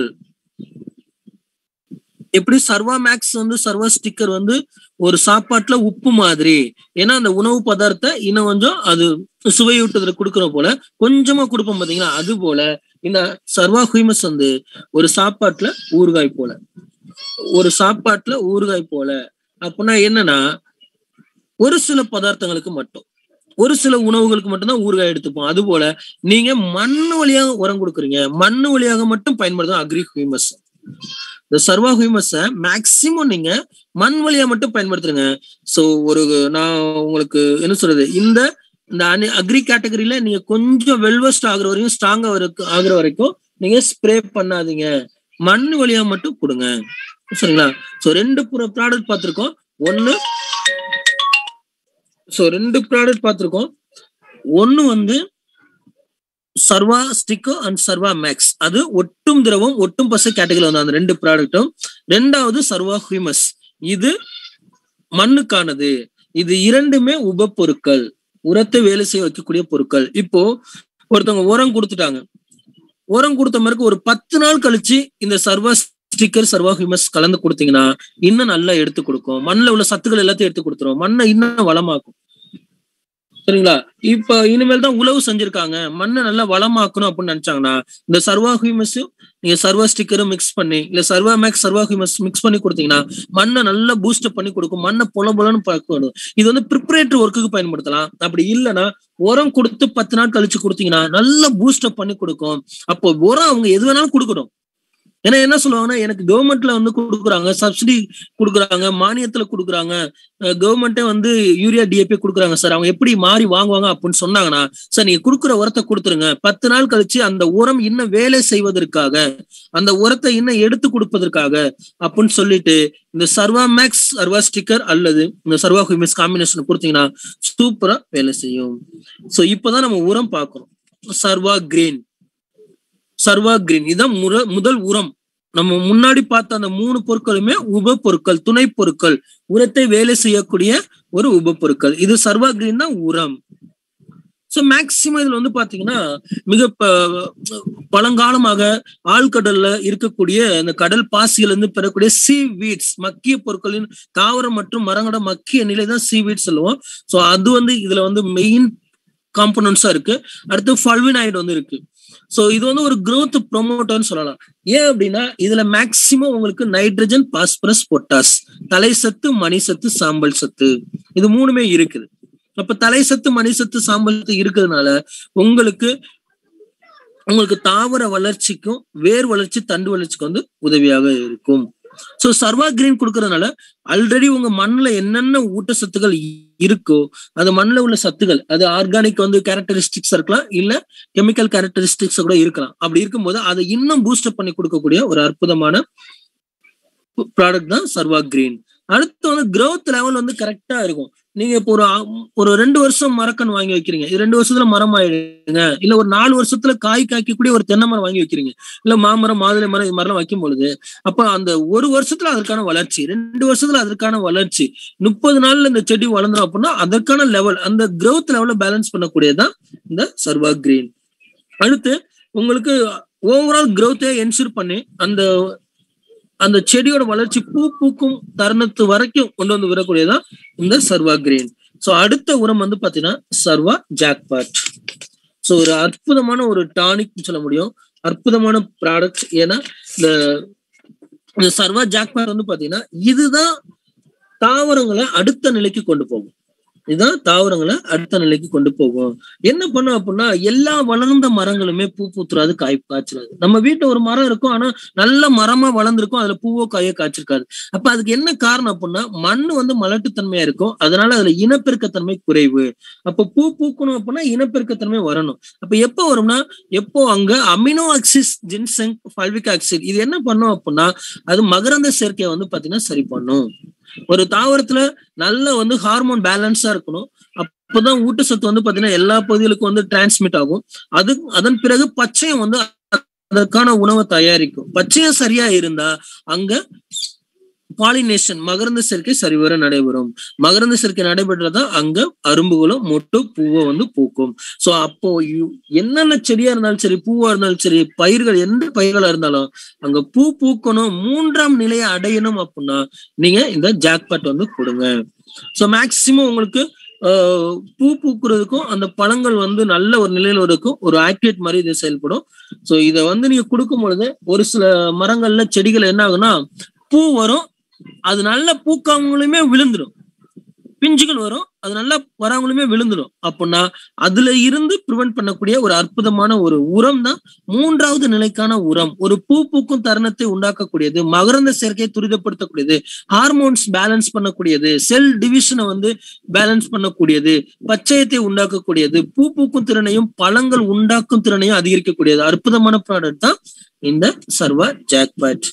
எப்படி சர்வா மேக்ஸ் வந்து சர்வா ஸ்டிக்கர் வந்து ஒரு சாப்பாட்டுல உப்பு மாதிரி ஏன்னா அந்த உணவு பதார்த்த இன்னும் கொஞ்சம் அது சுவையூட்டுதல கொடுக்குற போல கொஞ்சமா கொடுப்போம் பாத்தீங்களா அது போல இந்த சர்வா ஹுய்மஸ் வந்து ஒரு சாப்பாட்டுல ஊறுகாய் போல ஒரு சாப்பாட்டுல ஊறுகாய் போல அப்படின்னா என்னன்னா ஒரு சில பதார்த்தங்களுக்கு மட்டும் ஒரு சில உணவுகளுக்கு மட்டும்தான் ஊறுகாய் எடுத்துப்போம் அது போல நீங்க மண் வழியாக உரம் கொடுக்குறீங்க மண் வழியாக மட்டும் பயன்படுத்தும் அக்ரி ஹியூமஸ் இந்த சர்வா ஹியூமஸ மேக்சிமம் நீங்க மண் வழியா மட்டும் பயன்படுத்துறீங்க சோ ஒரு நான் உங்களுக்கு என்ன சொல்றது இந்த இந்த அக்ரி கேட்டகரியில நீங்க கொஞ்சம் வெல்வெஸ்ட் ஆகுற வரைக்கும் ஸ்ட்ராங்கா ஆகுற வரைக்கும் நீங்க ஸ்ப்ரே பண்ணாதீங்க மண் வழியா மட்டும் கொடுங்க சரிங்களா சோ ரெண்டு புற ப்ராடக்ட் பார்த்திருக்கோம் ஒன்னு ஸோ ரெண்டு ப்ராடக்ட் பார்த்துருக்கோம் ஒன்று வந்து சர்வா ஸ்டிக்கோ அண்ட் சர்வா மேக்ஸ் அது ஒட்டும் திரவம் ஒட்டும் பசு கேட்டகரியில் வந்து அந்த ரெண்டு ப்ராடக்ட்டும் ரெண்டாவது சர்வா ஹியூமஸ் இது மண்ணுக்கானது இது இரண்டுமே உப பொருட்கள் உரத்தை வேலை செய்ய வைக்கக்கூடிய பொருட்கள் இப்போ ஒருத்தவங்க உரம் கொடுத்துட்டாங்க உரம் கொடுத்த மாதிரி ஒரு பத்து நாள் கழிச்சு இந்த சர்வா ஸ்டிக்கர் சர்வா ஹியூமஸ் கலந்து கொடுத்தீங்கன்னா இன்னும் நல்லா எடுத்து கொடுக்கும் மண்ணில் உள்ள சத்துக்கள் எல்லாத்தையும் எடுத்து கொடுத்துரும் மண்ணை இன்னும் வளமாக்கும் சரிங்களா இப்ப இனிமேல் தான் உழவு செஞ்சிருக்காங்க மண்ணை நல்லா வளமாக்கணும் அப்படின்னு நினைச்சாங்கன்னா இந்த சர்வா ஹியூமஸும் நீங்க சர்வா ஸ்டிக்கரும் மிக்ஸ் பண்ணி இல்ல Sarva max Sarva humus mix பண்ணி கொடுத்தீங்கன்னா மண்ணை நல்லா பூஸ்டப் பண்ணி கொடுக்கும் மண்ணை பொல பொலன்னு பார்க்கணும் இது வந்து ப்ரிப்பரேட்டரி ஒர்க்குக்கு பயன்படுத்தலாம் அப்படி இல்லைன்னா உரம் கொடுத்து பத்து நாள் கழிச்சு கொடுத்தீங்கன்னா நல்லா பூஸ்டப் பண்ணி கொடுக்கும் அப்போ உரம் அவங்க எது வேணாலும் கொடுக்கணும் ஏன்னா என்ன சொல்லுவாங்கன்னா எனக்கு கவர்மெண்ட்ல வந்து கொடுக்குறாங்க சப்சிடி கொடுக்குறாங்க மானியத்துல கொடுக்குறாங்க கவர்மெண்ட்டே வந்து யூரியா டிஏபி கொடுக்குறாங்க சார் அவங்க எப்படி மாறி வாங்குவாங்க அப்படின்னு சொன்னாங்கன்னா சார் நீங்க கொடுக்குற உரத்தை கொடுத்துருங்க பத்து நாள் கழிச்சு அந்த உரம் இன்னும் வேலை செய்வதற்காக அந்த உரத்தை இன்னும் எடுத்து கொடுப்பதற்காக அப்படின்னு சொல்லிட்டு இந்த சர்வா மேக்ஸ் சர்வா ஸ்டிக்கர் அல்லது இந்த சர்வா ஹியூமிஸ் காம்பினேஷன் கொடுத்தீங்கன்னா சூப்பரா வேலை செய்யும் ஸோ இப்போதான் நம்ம உரம் பார்க்கறோம் சர்வா கிரீன் சர்வா கிரீன் இதுதான் முற முதல் உரம் நம்ம முன்னாடி பார்த்த அந்த மூணு பொருட்களுமே உப பொருட்கள் துணை பொருட்கள் உரத்தை வேலை செய்யக்கூடிய ஒரு உப பொருட்கள் இது சர்வா கிரீன் தான் உரம் ஸோ மேக்சிமம் இதுல வந்து பாத்தீங்கன்னா மிக பழங்காலமாக ஆழ்கடல்ல இருக்கக்கூடிய அந்த கடல் பாசிகள் இருந்து பெறக்கூடிய சீ வீட்ஸ் மக்கிய பொருட்களின் தாவரம் மற்றும் மரங்களோட மக்கிய நிலை தான் சீ வீட் சொல்லுவோம் ஸோ அது வந்து இதுல வந்து மெயின் காம்பனன்ஸா இருக்கு அடுத்து ஃபல்வினாய்டு வந்து இருக்கு ஸோ இது வந்து ஒரு growth ப்ரொமோட்டர்னு சொல்லலாம் ஏன் அப்படின்னா இதுல மேக்சிமம் உங்களுக்கு நைட்ரஜன் பாஸ்பரஸ் பொட்டாஸ் தலை சத்து மணி சத்து சாம்பல் சத்து இது மூணுமே இருக்குது அப்ப தலை சத்து மணி சத்து சாம்பல் சத்து இருக்கிறதுனால உங்களுக்கு உங்களுக்கு தாவர வளர்ச்சிக்கும் வேர் வளர்ச்சி தண்டு வளர்ச்சிக்கு வந்து உதவியாக இருக்கும் ஸோ சர்வா கிரீன் கொடுக்கறதுனால ஆல்ரெடி உங்க மண்ணுல என்னென்ன ஊட்டச்சத்துக்கள் இருக்கோ அந்த மண்ணுல உள்ள சத்துக்கள் அது ஆர்கானிக் வந்து கேரக்டரிஸ்டிக்ஸ் இருக்கலாம் இல்ல கெமிக்கல் கேரக்டரிஸ்டிக்ஸ் கூட இருக்கலாம் அப்படி இருக்கும்போது அதை இன்னும் பூஸ்டப் பண்ணி கொடுக்கக்கூடிய ஒரு அற்புதமான ப்ராடக்ட் தான் சர்வா கிரீன் அடுத்து வந்து growth லெவல் வந்து கரெக்டா இருக்கும் நீங்க இப்போ ஒரு ஆ- ஒரு ரெண்டு வருஷம் மரக்கன் வாங்கி வைக்கிறீங்க இது ரெண்டு வருஷத்துல மரம் ஆயிடுங்க இல்ல ஒரு நாலு வருஷத்துல காய் காய்க்கக்கூடிய ஒரு தென்னை மரம் வாங்கி வைக்கிறீங்க இல்ல மாமரம் மாதுளை மரம் இது மாதிரிலாம் வைக்கும் பொழுது அப்ப அந்த ஒரு வருஷத்துல அதற்கான வளர்ச்சி ரெண்டு வருஷத்துல அதற்கான வளர்ச்சி முப்பது நாள்ல இந்த செடி வளர்ந்துரும் அப்படின்னா அதற்கான லெவல் அந்த growth லெவல பேலன்ஸ் பண்ணக்கூடியதுதான் இந்த சர்வா கிரீன் அடுத்து உங்களுக்கு ஓவரால் growth என்ஷூர் பண்ணி அந்த அந்த செடியோட வளர்ச்சி பூ பூக்கும் தருணத்து வரைக்கும் கொண்டு வந்து விடக்கூடியதான் இந்த சர்வா கிரீன் சோ அடுத்த உரம் வந்து பாத்தீங்கன்னா சர்வா ஜாக்பாட் சோ ஒரு அற்புதமான ஒரு டானிக் சொல்ல முடியும் அற்புதமான ப்ராடக்ட் ஏன்னா இந்த இந்த சர்வா ஜாக்பாட் வந்து பாத்தீங்கன்னா இதுதான் தாவரங்களை அடுத்த நிலைக்கு கொண்டு போகும் இதுதான் தாவரங்களை அடுத்த நிலைக்கு கொண்டு போகும் என்ன பண்ணும் அப்படின்னா எல்லா வளர்ந்த மரங்களுமே பூ பூத்துறாது காய் காய்ச்சிடாது நம்ம வீட்டுல ஒரு மரம் இருக்கும் ஆனா நல்ல மரமா வளர்ந்துருக்கும் அதுல பூவோ காயோ காய்ச்சிருக்காது அப்ப அதுக்கு என்ன காரணம் அப்படின்னா மண் வந்து மலட்டுத்தன்மையா இருக்கும் அதனால அதுல இனப்பெருக்கத்தன்மை குறைவு அப்ப பூ பூக்கணும் அப்படின்னா இனப்பெருக்கத்தன்மை வரணும் அப்ப எப்போ வரும்னா எப்போ அங்க அமினோ ஆக்சிஸ் ஜின்செங் பல்விக் ஆக்சிட் இது என்ன பண்ணும் அப்படின்னா அது மகரந்த சேர்க்கையை வந்து பாத்தீங்கன்னா சரி பண்ணும் ஒரு தாவரத்துல நல்ல வந்து ஹார்மோன் பேலன்ஸா இருக்கணும் அப்பதான் ஊட்டச்சத்து வந்து பாத்தீங்கன்னா எல்லா பகுதிகளுக்கும் வந்து டிரான்ஸ்மிட் ஆகும் அது அதன் பிறகு பச்சையம் வந்து அதற்கான உணவை தயாரிக்கும் பச்சையம் சரியா இருந்தா அங்க பாலினேஷன் மகரந்த சேர்க்கை சரிவர நடைபெறும் மகரந்த சேர்க்கை நடைபெற்றதா அங்க அரும்புகளும் மொட்டு பூவை வந்து பூக்கும் சோ அப்போ யு- என்னென்ன செடியா இருந்தாலும் சரி பூவா இருந்தாலும் சரி பயிர்கள் எந்த பயிர்களா இருந்தாலும் அங்க பூ பூக்கணும் மூன்றாம் நிலையை அடையணும் அப்படின்னா நீங்க இந்த ஜாக்பாட் வந்து கொடுங்க சோ மேக்சிமம் உங்களுக்கு ஆஹ், பூ பூக்குறதுக்கும் அந்த பழங்கள் வந்து நல்ல ஒரு நிலையில இருக்கும் ஒரு ஆக்டிவேட் மாதிரி இது செயல்படும் சோ இதை வந்து நீங்க கொடுக்கும் பொழுது ஒரு சில மரங்கள்ல செடிகள் என்ன ஆகும்னா பூ வரும் அது நல்ல பூக்காமங்களுமே விழுந்துடும் பிஞ்சுகள் வரும் அது நல்லா வரவங்களுமே விழுந்துடும் அப்படின்னா அதுல இருந்து ப்ரிவென்ட் பண்ணக்கூடிய ஒரு அற்புதமான ஒரு உரம் தான் மூன்றாவது நிலைக்கான உரம் ஒரு பூ பூக்கும் தருணத்தை உண்டாக்கக்கூடியது மகரந்த சேர்க்கையை துரிதப்படுத்தக்கூடியது ஹார்மோன்ஸ் பேலன்ஸ் பண்ணக்கூடியது செல் டிவிஷனை வந்து பேலன்ஸ் பண்ணக்கூடியது பச்சையத்தை உண்டாக்கக்கூடியது பூ பூக்கும் திறனையும் பழங்கள் உண்டாக்கும் திறனையும் அதிகரிக்கக்கூடியது அற்புதமான ப்ராடக்ட் தான் இந்த சர்வா ஜாக்பாட்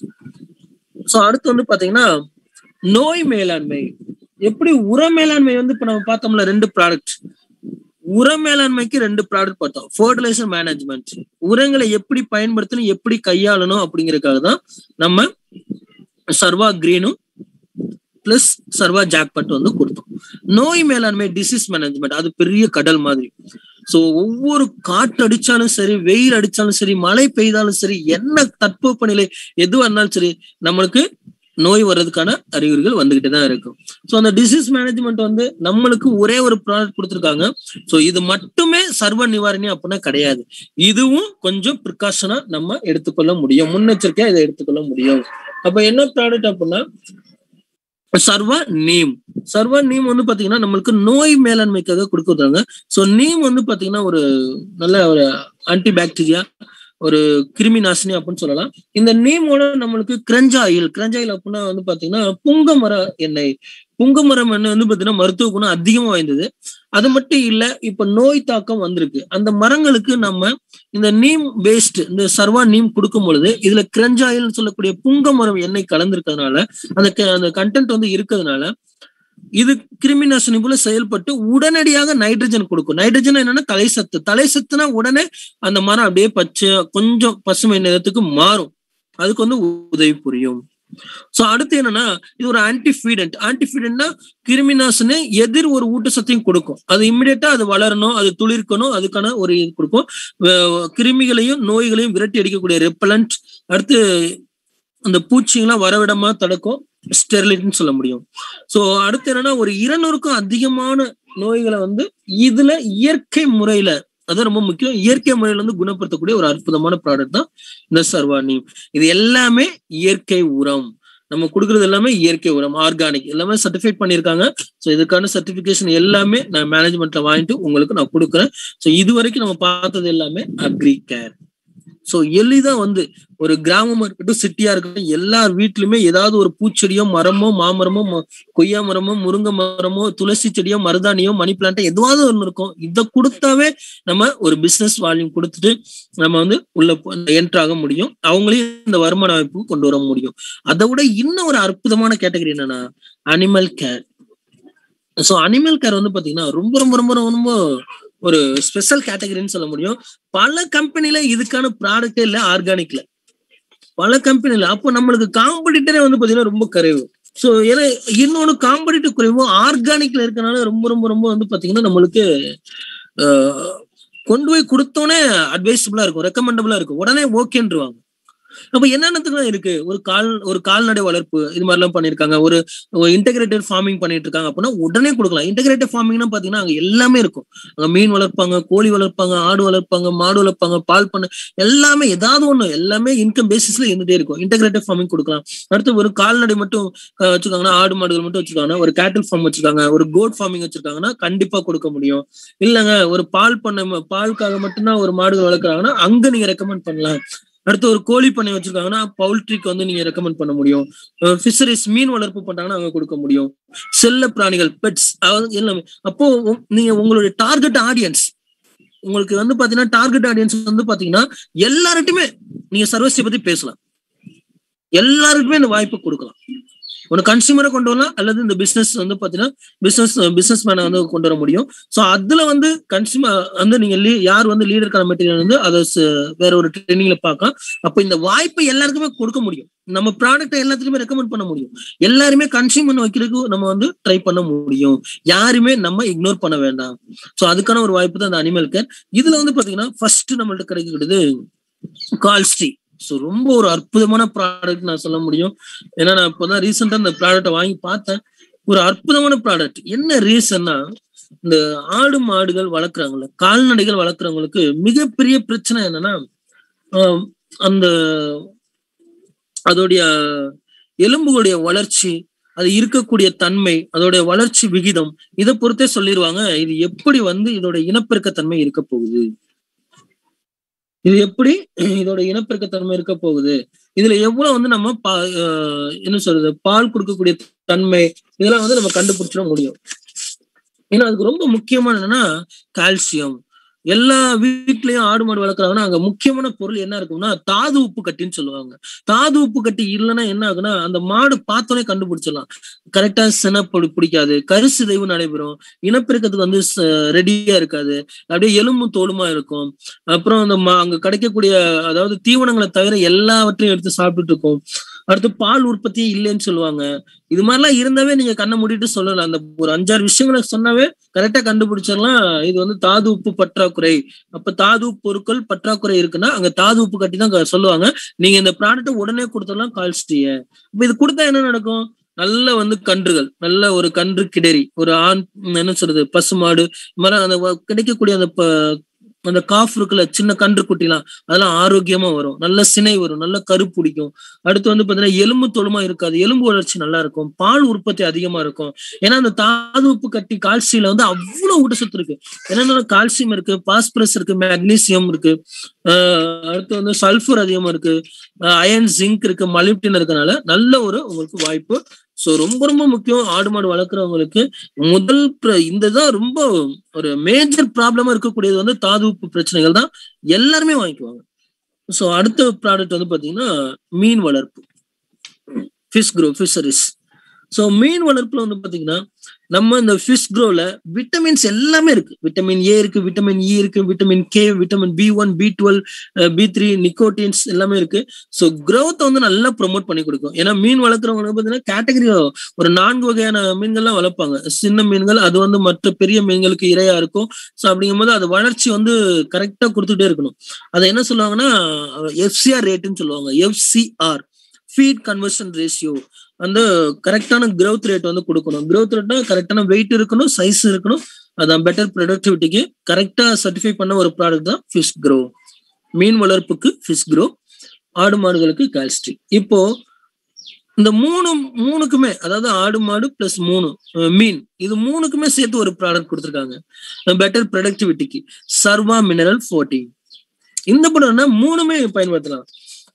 சோ அடுத்து வந்து பாத்தீங்கன்னா நோய் மேலாண்மை எப்படி உர மேலாண்மை வந்து இப்ப நம்ம பார்த்தோம்ல ரெண்டு ப்ராடக்ட் உர மேலாண்மைக்கு ரெண்டு ப்ராடக்ட் பார்த்தோம் ஃபர்டிலைசர் மேனேஜ்மெண்ட் உரங்களை எப்படி பயன்படுத்தணும் எப்படி கையாளணும் அப்படிங்கறதுக்காக தான் நம்ம சர்வா கிரீனும் பிளஸ் சர்வா ஜாக்பட் வந்து கொடுத்தோம் நோய் மேலாண்மை டிசீஸ் மேனேஜ்மெண்ட் அது பெரிய கடல் மாதிரி சோ ஒவ்வொரு காற்று அடிச்சாலும் சரி வெயில் அடிச்சாலும் சரி மழை பெய்தாலும் சரி என்ன தட்பவெப்பநிலை எதுவா இருந்தாலும் சரி நம்மளுக்கு நோய் வர்றதுக்கான அறிகுறிகள் வந்துகிட்டு தான் இருக்கும் சோ அந்த டிசீஸ் மேனேஜ்மெண்ட் வந்து நம்மளுக்கு ஒரே ஒரு ப்ராடக்ட் கொடுத்துருக்காங்க சோ இது மட்டுமே சர்வ நிவாரணி அப்படின்னா கிடையாது இதுவும் கொஞ்சம் ப்ரிகாஷனா நம்ம எடுத்துக்கொள்ள முடியும் முன்னெச்சரிக்கையா இதை எடுத்துக்கொள்ள முடியும் அப்ப என்ன ப்ராடக்ட் அப்படின்னா சர்வ நீம் சர்வ நீம் வந்து பாத்தீங்கன்னா நம்மளுக்கு நோய் மேலாண்மைக்காக கொடுக்குறாங்க சோ நீம் வந்து பாத்தீங்கன்னா ஒரு நல்ல ஒரு ஆன்டி பாக்டீரியா ஒரு கிருமி நாசினி அப்படின்னு சொல்லலாம் இந்த நீமோட நம்மளுக்கு கிரஞ்சாயில் கிரஞ்சாயில் அப்படின்னா வந்து பாத்தீங்கன்னா புங்கமர எண்ணெய் புங்கமரம் எண்ணெய் வந்து பாத்தீங்கன்னா மருத்துவ குணம் அதிகமா வாய்ந்தது அது மட்டும் இல்ல இப்ப நோய் தாக்கம் வந்திருக்கு அந்த மரங்களுக்கு நம்ம இந்த நீம் பேஸ்ட் இந்த சர்வா நீம் கொடுக்கும் பொழுது இதுல கிரஞ்சாயில் சொல்லக்கூடிய புங்கமரம் எண்ணெய் கலந்திருக்கிறதுனால அந்த க- அந்த கண்டென்ட் வந்து இருக்கிறதுனால இது கிருமி நாசினி போல செயல்பட்டு உடனடியாக நைட்ரஜன் கொடுக்கும் நைட்ரஜன் என்னன்னா தலைசத்து தலைசத்துனா உடனே அந்த மரம் அப்படியே பச்சை கொஞ்சம் பசுமை நிறத்துக்கு மாறும் அதுக்கு வந்து உதவி புரியும் சோ அடுத்து என்னன்னா இது ஒரு ஆன்டிஃபீடன்ட் ஆன்டிஃபீடன்ட்னா கிருமி நாசினி எதிர் ஒரு ஊட்டச்சத்தையும் கொடுக்கும் அது இம்மிடியட்டா அது வளரணும் அது துளிர்க்கணும் அதுக்கான ஒரு இது கொடுக்கும் வே- கிருமிகளையும் நோய்களையும் விரட்டி அடிக்கக்கூடிய ரெப்பலண்ட் அடுத்து அந்த பூச்சிங்கெல்லாம் வரவிடமா தடுக்கும் ஸ்டெர்லைட்னு சொல்ல முடியும் சோ அடுத்து என்னன்னா ஒரு இருநூறுக்கும் அதிகமான நோய்களை வந்து இதுல இயற்கை முறையில அது ரொம்ப முக்கியம் இயற்கை முறையில வந்து குணப்படுத்தக்கூடிய ஒரு அற்புதமான ப்ராடக்ட் தான் இந்த சர்வானி இது எல்லாமே இயற்கை உரம் நம்ம கொடுக்கறது எல்லாமே இயற்கை உரம் ஆர்கானிக் எல்லாமே சர்டிஃபைட் பண்ணியிருக்காங்க ஸோ இதுக்கான சர்டிபிகேஷன் எல்லாமே நான் மேனேஜ்மெண்ட்ல வாங்கிட்டு உங்களுக்கு நான் கொடுக்குறேன் ஸோ இது வரைக்கும் நம்ம பார்த்தது எல்லாமே அக்ரி கேர் ஸோ எளிதா வந்து ஒரு கிராமமா இருக்கட்டும் சிட்டியா இருக்கட்டும் எல்லார் வீட்லயுமே ஏதாவது ஒரு பூச்செடியோ மரமோ மாமரமோ ம- கொய்யா மரமோ முருங்கை மரமோ துளசி செடியோ மருதாணியோ மணி பிளான்ட்டோ எதுவாவது ஒன்று இருக்கும் இதை கொடுத்தாவே நம்ம ஒரு பிசினஸ் வால்யூம் கொடுத்துட்டு நம்ம வந்து உள்ள என்டர் ஆக முடியும் அவங்களையும் இந்த வருமான அமைப்புக்கு கொண்டு வர முடியும் அதை விட இன்னும் ஒரு அற்புதமான கேட்டகரி என்னன்னா animal care so animal care வந்து பாத்தீங்கன்னா ரொம்ப ரொம்ப ரொம்ப ரொம்ப ரொம்ப ஒரு ஸ்பெஷல் கேட்டகரின்னு சொல்ல முடியும் பல கம்பெனில இதுக்கான ப்ராடக்டே இல்லை ஆர்கானிக்ல பல கம்பெனில அப்போ நம்மளுக்கு காம்படிட்டரே வந்து பாத்தீங்கன்னா ரொம்ப குறைவு ஸோ ஏன்னா இன்னொன்று காம்படிட்டிவ் குறைவும் ஆர்கானிக்ல இருக்கனால ரொம்ப ரொம்ப ரொம்ப வந்து பாத்தீங்கன்னா நம்மளுக்கு கொண்டு போய் கொடுத்தோன்னே அட்வைசபிளா இருக்கும் ரெக்கமெண்டபிளா இருக்கும் உடனே ஓகேன்றுவாங்க அப்ப என்னென்னத்துக்குலாம் இருக்கு ஒரு கால் ஒரு கால்நடை வளர்ப்பு இது மாதிரிலாம் பண்ணிருக்காங்க ஒரு இன்டகிரேட்டட் ஃபார்மிங் பண்ணிட்டு இருக்காங்க அப்படின்னா உடனே கொடுக்கலாம் இன்டகிரேட்டட் ஃபார்மிங்னா பாத்தீங்கன்னா அங்க எல்லாமே இருக்கும் அங்க மீன் வளர்ப்பாங்க கோழி வளர்ப்பாங்க ஆடு வளர்ப்பாங்க மாடு வளர்ப்பாங்க பால் பண்ண எல்லாமே ஏதாவது ஒண்ணு எல்லாமே இன்கம் பேசிஸ்ல இருந்துட்டே இருக்கும் இன்டகிரேட்டட் ஃபார்மிங் கொடுக்கலாம் அடுத்து ஒரு கால்நடை மட்டும் அஹ், வச்சிருக்காங்கன்னா ஆடு மாடுகள் மட்டும் வச்சிருக்காங்கன்னா ஒரு கேட்டில் ஃபார்ம் வச்சிருக்காங்க ஒரு கோட் ஃபார்மிங் வச்சிருக்காங்கன்னா கண்டிப்பா கொடுக்க முடியும் இல்லங்க ஒரு பால் பண்ணை ம- பாலுக்காக மட்டும்தான் ஒரு மாடுகள் வளர்க்குறாங்கன்னா அங்க நீங்க ரெக்கமெண்ட் பண்ணலாம் அடுத்து ஒரு கோழி பண்ணை வச்சிருக்காங்கன்னா பவுல்ட்ரிக்கு வந்து நீங்க ரெக்கமெண்ட் பண்ண முடியும் ஃபிஷரிஸ் மீன் வளர்ப்பு பண்றாங்கன்னா அங்க கொடுக்க முடியும் செல்ல பிராணிகள் பெட்ஸ் எல்லாமே அப்போ உ- நீங்க உங்களுடைய டார்கெட் ஆடியன்ஸ் உங்களுக்கு வந்து பாத்தீங்கன்னா டார்கெட் ஆடியன்ஸ் வந்து பாத்தீங்கன்னா எல்லார்ட்டுமே நீங்க சர்வீஸை பத்தி பேசலாம் எல்லாருக்குமே இந்த வாய்ப்பு கொடுக்கலாம் ஒரு கன்சியூமரை கொண்டு வரலாம் அல்லது இந்த பிசினஸ் வந்து பாத்தீங்கன்னா பிசினஸ் பிசினஸ் மேனை வந்து கொண்டு வர முடியும் ஸோ அதுல வந்து கன்சியூமர் வந்து நீங்க லீ யார் வந்து லீடருக்கான மெட்டீரியல் வந்து அதை ச- வேற ஒரு ட்ரைனிங்ல பார்க்கலாம் அப்போ இந்த வாய்ப்பை எல்லாருக்குமே கொடுக்க முடியும் நம்ம ப்ராடக்ட்டை எல்லாத்துலயுமே ரெக்கமெண்ட் பண்ண முடியும் எல்லாருமே கன்சியூம் பண்ண வைக்கிறதுக்கு நம்ம வந்து ட்ரை பண்ண முடியும் யாருமே நம்ம இக்னோர் பண்ண வேண்டாம் ஸோ அதுக்கான ஒரு வாய்ப்பு தான் அந்த அனிமல் கேர் இதுல வந்து பாத்தீங்கன்னா ஃபர்ஸ்ட் நம்மள்ட்ட கிடைக்கக்கூடியது கால்ஸ்டி ஸோ ரொம்ப ஒரு அற்புதமான ப்ராடக்ட் நான் சொல்ல முடியும் ஏன்னா நான் இப்போதான் ரீசெண்டா இந்த ப்ராடக்ட்டை வாங்கி பார்த்தேன் ஒரு அற்புதமான ப்ராடக்ட் என்ன ரீசன்னா இந்த ஆடு மாடுகள் வளர்க்குறாங்கல்ல கால்நடைகள் வளர்க்குறவங்களுக்கு மிகப்பெரிய பிரச்சனை என்னன்னா ஆஹ் அந்த அதோடைய எலும்புகளுடைய வளர்ச்சி அது இருக்கக்கூடிய தன்மை அதோடைய வளர்ச்சி விகிதம் இதை பொறுத்தே சொல்லிடுவாங்க இது எப்படி வந்து இதோட இனப்பெருக்கத்தன்மை இருக்க போகுது இது எப்படி இதோட இனப்பெருக்கத்தன்மை இருக்க போகுது இதுல எவ்வளவு வந்து நம்ம பா ஆஹ் என்ன சொல்றது பால் கொடுக்கக்கூடிய தன்மை இதெல்லாம் வந்து நம்ம கண்டுபிடிச்சிட முடியும் ஏன்னா அதுக்கு ரொம்ப முக்கியமான என்னன்னா கால்சியம் எல்லா வீட்லயும் ஆடு மாடு வளர்க்குறாங்கன்னா அங்க முக்கியமான பொருள் என்ன இருக்கும்னா தாது உப்பு கட்டின்னு சொல்லுவாங்க தாது உப்பு கட்டி இல்லைன்னா என்ன ஆகுனா அந்த மாடு பார்த்தோன்னே கண்டுபிடிச்சிடலாம் கரெக்டா சென பிடிக்காது கருசிதைவு நடைபெறும் இனப்பெருக்கத்துக்கு வந்து ரெடியா இருக்காது அப்படியே எலும்பும் தோலுமா இருக்கும் அப்புறம் அந்த மா- அங்க கிடைக்கக்கூடிய அதாவது தீவனங்களை தவிர எல்லாவற்றையும் எடுத்து சாப்பிட்டுட்டு இருக்கும் அடுத்து பால் உற்பத்தியே இல்லைன்னு சொல்லுவாங்க இது மாதிரிலாம் இருந்தாவே நீங்க கண்ணை மூடிட்டு சொல்லலாம் அந்த ஒரு அஞ்சாறு விஷயங்களை சொன்னாவே கரெக்டா கண்டுபிடிச்சிடலாம் இது வந்து தாது உப்பு பற்றாக்குறை அப்ப தாது உப்பு பொருட்கள் பற்றாக்குறை இருக்குன்னா அங்க தாது உப்பு கட்டி தான் க- சொல்லுவாங்க நீங்க இந்த ப்ராடக்ட் உடனே கொடுத்துடலாம் கால்ஸ்டிய இப்ப இது கொடுத்தா என்ன நடக்கும் நல்ல வந்து கன்றுகள் நல்ல ஒரு கன்று கிடரி ஒரு ஆண் ம், என்ன சொல்றது பசுமாடு இது மாதிரி அந்த வ- கிடைக்கக்கூடிய அந்த ப- அந்த காஃப் இருக்குல்ல சின்ன கன்று குட்டிலாம் அதெல்லாம் ஆரோக்கியமா வரும் நல்ல சினை வரும் நல்ல கரு பிடிக்கும் அடுத்து வந்து பாத்தீங்கன்னா எலும்பு தொழுமா இருக்காது எலும்பு வளர்ச்சி நல்லா இருக்கும் பால் உற்பத்தி அதிகமா இருக்கும் ஏன்னா அந்த தாது உப்பு கட்டி கால்சியில வந்து அவ்வளவு ஊட்டச்சத்து இருக்கு என்னென்ன கால்சியம் இருக்கு பாஸ்பரஸ் இருக்கு மெக்னீசியம் இருக்கு ஆஹ் அடுத்து வந்து சல்ஃபர் அதிகமா இருக்கு அயன் ஜிங்க் இருக்கு மலிப்டின் இருக்கனால நல்ல ஒரு உங்களுக்கு வாய்ப்பு ஸோ ரொம்ப ரொம்ப முக்கியம் ஆடு மாடு வளர்க்குறவங்களுக்கு முதல் பிர- இந்த தான் ரொம்ப ஒரு மேஜர் ப்ராப்ளமா இருக்கக்கூடியது வந்து தாது உப்பு பிரச்சனைகள் தான் எல்லாருமே வாங்கிக்குவாங்க ஸோ அடுத்த ப்ராடக்ட் வந்து பாத்தீங்கன்னா மீன் வளர்ப்பு ஃபிஷ் க்ரோ ஃபிஷரிஸ் ஸோ மீன் வளர்ப்புல வந்து பாத்தீங்கன்னா நம்ம இந்த ஃபிஷ் க்ரோல விட்டமின்ஸ் எல்லாமே இருக்கு விட்டமின் ஏ இருக்கு விட்டமின் இ இருக்கு vitamin K vitamin B one B twelve B three nicotines எல்லாமே இருக்கு ஸோ growth வந்து நல்லா ப்ரொமோட் பண்ணி கொடுக்கும் ஏன்னா மீன் வளர்க்குறவங்க பார்த்தீங்கன்னா கேட்டகரி ஒரு நான்கு வகையான மீன்கள்லாம் வளர்ப்பாங்க சின்ன மீன்கள் அது வந்து மற்ற பெரிய மீன்களுக்கு இரையா இருக்கும் ஸோ அப்படிங்கும்போது அது வளர்ச்சி வந்து கரெக்டா கொடுத்துட்டே இருக்கணும் அதை என்ன சொல்லுவாங்கன்னா எஃப்சிஆர் ரேட்டுன்னு சொல்லுவாங்க எஃப்சிஆர் ஃபீட் கன்வர்ஷன் ரேஷியோ அந்த கரெக்டான growth ரேட் வந்து கொடுக்கணும் growth ரேட்னா கரெக்டான வெயிட் இருக்கணும் சைஸ் இருக்கணும் அதான் பெட்டர் ப்ரொடக்டிவிட்டிக்கு கரெக்டா சர்டிஃபை பண்ண ஒரு ப்ராடக்ட் தான் ஃபிஷ் க்ரோ மீன் வளர்ப்புக்கு ஃபிஷ் க்ரோ ஆடு மாடுகளுக்கு கால்ஸ்ட்ரி இப்போ இந்த மூணு மூணுக்குமே அதாவது ஆடு மாடு பிளஸ் மூணு அஹ் மீன் இது மூணுக்குமே சேர்த்து ஒரு ப்ராடக்ட் கொடுத்துருக்காங்க பெட்டர் ப்ரொடக்டிவிட்டிக்கு சர்வா மினரல் ஃபோர்ட்டி இந்த படம்னா மூணுமே பயன்படுத்தலாம்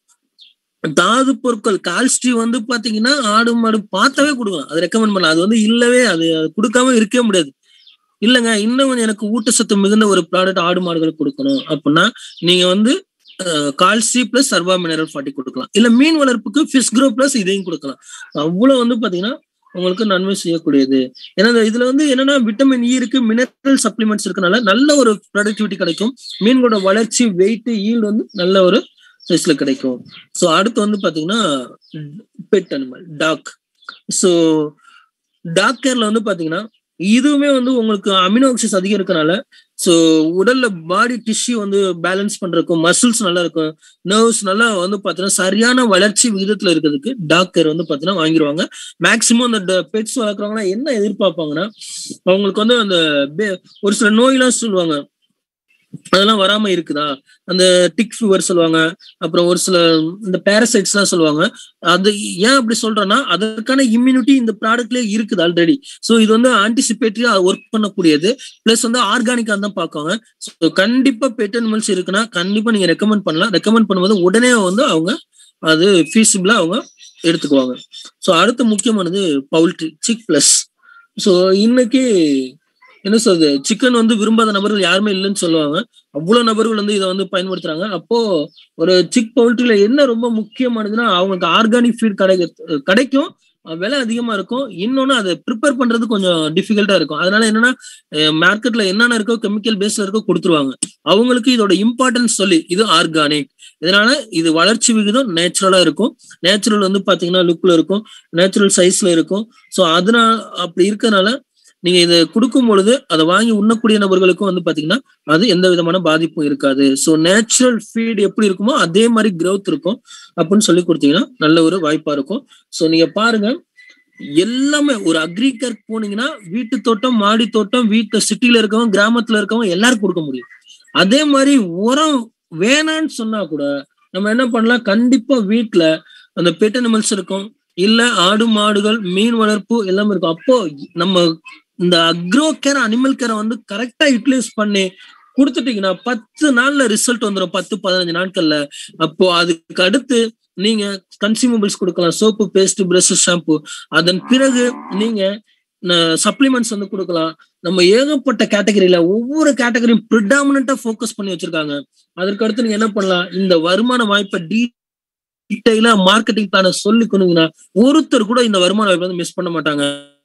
தாது பொருட்கள் கால்ஸ்ட்ரி வந்து பாத்தீங்கன்னா ஆடு மாடு பார்த்தாவே கொடுக்கலாம் அது ரெக்கமெண்ட் பண்ணலாம் அது வந்து இல்லவே அது அது கொடுக்காம இருக்கவே முடியாது இல்லைங்க இன்னும் கொஞ்சம் எனக்கு ஊட்டச்சத்து மிகுந்த ஒரு ப்ராடக்ட் ஆடு மாடுகளுக்கு கொடுக்கணும் அப்படின்னா நீங்க வந்து calci plus Sarva mineral forty கொடுக்கலாம் இல்ல மீன் வளர்ப்புக்கு ஃபிஷ் க்ரோ பிளஸ் இதையும் கொடுக்கலாம் அவ்வளவு வந்து பாத்தீங்கன்னா உங்களுக்கு நன்மை செய்யக்கூடியது ஏன்னா இந்த இதுல வந்து என்னன்னா விட்டமின் இ இருக்கு மினரல் சப்ளிமெண்ட்ஸ் இருக்கனால நல்ல ஒரு ப்ரொடக்டிவிட்டி கிடைக்கும் மீன்களோட வளர்ச்சி வெயிட் ஈல்டு வந்து நல்ல ஒரு சைஸ்ல கிடைக்கும் ஸோ அடுத்து வந்து பாத்தீங்கன்னா pet animal dog so dog கேர்ல வந்து பாத்தீங்கன்னா இதுவுமே வந்து உங்களுக்கு அமினோ ஆக்சிஸ் அதிகம் இருக்கனால ஸோ உடல்ல பாடி டிஷ்யூ வந்து பேலன்ஸ் பண்றதுக்கும் மசில்ஸ் நல்லா இருக்கும் நர்வ்ஸ் நல்லா வந்து பாத்தீங்கன்னா சரியான வளர்ச்சி விகிதத்துல இருக்கிறதுக்கு டாக்டர் வந்து பாத்தீங்கன்னா வாங்கிடுவாங்க மேக்சிமம் அந்த பெட்ஸ் வளர்க்குறவங்கன்னா என்ன எதிர்பார்ப்பாங்கன்னா அவங்களுக்கு வந்து அந்த ஒரு சில நோயெல்லாம் சொல்லுவாங்க அதெல்லாம் வராம இருக்குதா அந்த டிக் ஃபீவர் சொல்லுவாங்க அப்புறம் ஒரு சில இந்த பேரசைட்ஸ் எல்லாம் சொல்லுவாங்க அது ஏன் அப்படி சொல்றேன்னா அதற்கான இம்யூனிட்டி இந்த ப்ராடக்ட்லயே இருக்குது ஆல்ரெடி ஸோ இது வந்து ஆன்டிசிபேட்டரியா ஒர்க் பண்ணக்கூடியது பிளஸ் வந்து ஆர்கானிக்கா தான் பார்க்குவாங்க ஸோ கண்டிப்பா பெட் அனிமல்ஸ் இருக்குன்னா கண்டிப்பா நீங்க ரெக்கமெண்ட் பண்ணலாம் ரெக்கமெண்ட் பண்ணும்போது உடனே வந்து அவங்க அது ஃபீஸிபிளா அவங்க எடுத்துக்குவாங்க ஸோ அடுத்து முக்கியமானது பவுல்ட்ரி சிக் பிளஸ் ஸோ இன்னைக்கு என்ன சொல்றது சிக்கன் வந்து விரும்பாத நபர்கள் யாருமே இல்லைன்னு சொல்லுவாங்க அவ்வளவு நபர்கள் வந்து இதை வந்து பயன்படுத்துறாங்க அப்போ ஒரு சிக் பவுல்ட்ரியில என்ன ரொம்ப முக்கியமானதுன்னா அவங்களுக்கு ஆர்கானிக் ஃபீட் கிடைக்க கிடைக்கும் விலை அதிகமா இருக்கும் இன்னொன்னு அதை ப்ரிப்பேர் பண்றது கொஞ்சம் டிஃபிகல்ட்டா இருக்கும் அதனால என்னன்னா மார்க்கெட்ல என்னென்ன இருக்கோ கெமிக்கல் பேஸ்ல இருக்கோ கொடுத்துருவாங்க அவங்களுக்கு இதோட இம்பார்ட்டன்ஸ் சொல்லி இது ஆர்கானிக் இதனால இது வளர்ச்சி விகிதம் நேச்சுரலா இருக்கும் நேச்சுரல் வந்து பாத்தீங்கன்னா லுக்ல இருக்கும் நேச்சுரல் சைஸ்ல இருக்கும் ஸோ அதனால அப்படி இருக்கனால நீங்க இதை கொடுக்கும் பொழுது அதை வாங்கி உண்ணக்கூடிய நபர்களுக்கும் வந்து பாத்தீங்கன்னா அது எந்த விதமான பாதிப்பும் இருக்காது ஸோ நேச்சுரல் ஃபீட் எப்படி இருக்குமோ அதே மாதிரி கிரவுத் இருக்கும் அப்படின்னு சொல்லி கொடுத்தீங்கன்னா நல்ல ஒரு வாய்ப்பா இருக்கும் ஸோ நீங்க பாருங்க எல்லாமே ஒரு அக்ரிகர் போனீங்கன்னா வீட்டு தோட்டம் மாடி தோட்டம் வீட்டு சிட்டில இருக்கவங்க கிராமத்துல இருக்கவங்க எல்லாருக்கும் கொடுக்க முடியும் அதே மாதிரி உரம் வேணான்னு சொன்னா கூட நம்ம என்ன பண்ணலாம் கண்டிப்பா வீட்டுல அந்த பெட் அனிமல்ஸ் இருக்கும் இல்ல ஆடு மாடுகள் மீன் வளர்ப்பு எல்லாமே இருக்கும் அப்போ நம்ம இந்த அக்ரோ கேர் அனிமல் கேரை வந்து கரெக்டா யூட்டிலைஸ் பண்ணி கொடுத்துட்டீங்கன்னா பத்து நாள்ல ரிசல்ட் வந்துடும் பத்து பதினஞ்சு நாட்கள்ல அப்போ அதுக்கு அடுத்து நீங்க கன்சியூமபிள்ஸ் கொடுக்கலாம் சோப்பு பேஸ்ட் பிரஷ் ஷாம்பு அதன் பிறகு நீங்க சப்ளிமெண்ட்ஸ் வந்து கொடுக்கலாம் நம்ம ஏகப்பட்ட கேட்டகரியில ஒவ்வொரு கேட்டகரியும் ப்ரிடாமினா ஃபோக்கஸ் பண்ணி வச்சிருக்காங்க அதற்கு அடுத்து நீங்க என்ன பண்ணலாம் இந்த வருமான வாய்ப்பை டீ டீட்டெயிலா மார்க்கெட்டிங் பிளான சொல்லி கொண்டீங்கன்னா ஒருத்தர் கூட இந்த வருமான வாய்ப்பு வந்து மிஸ் பண்ண மாட்டாங்க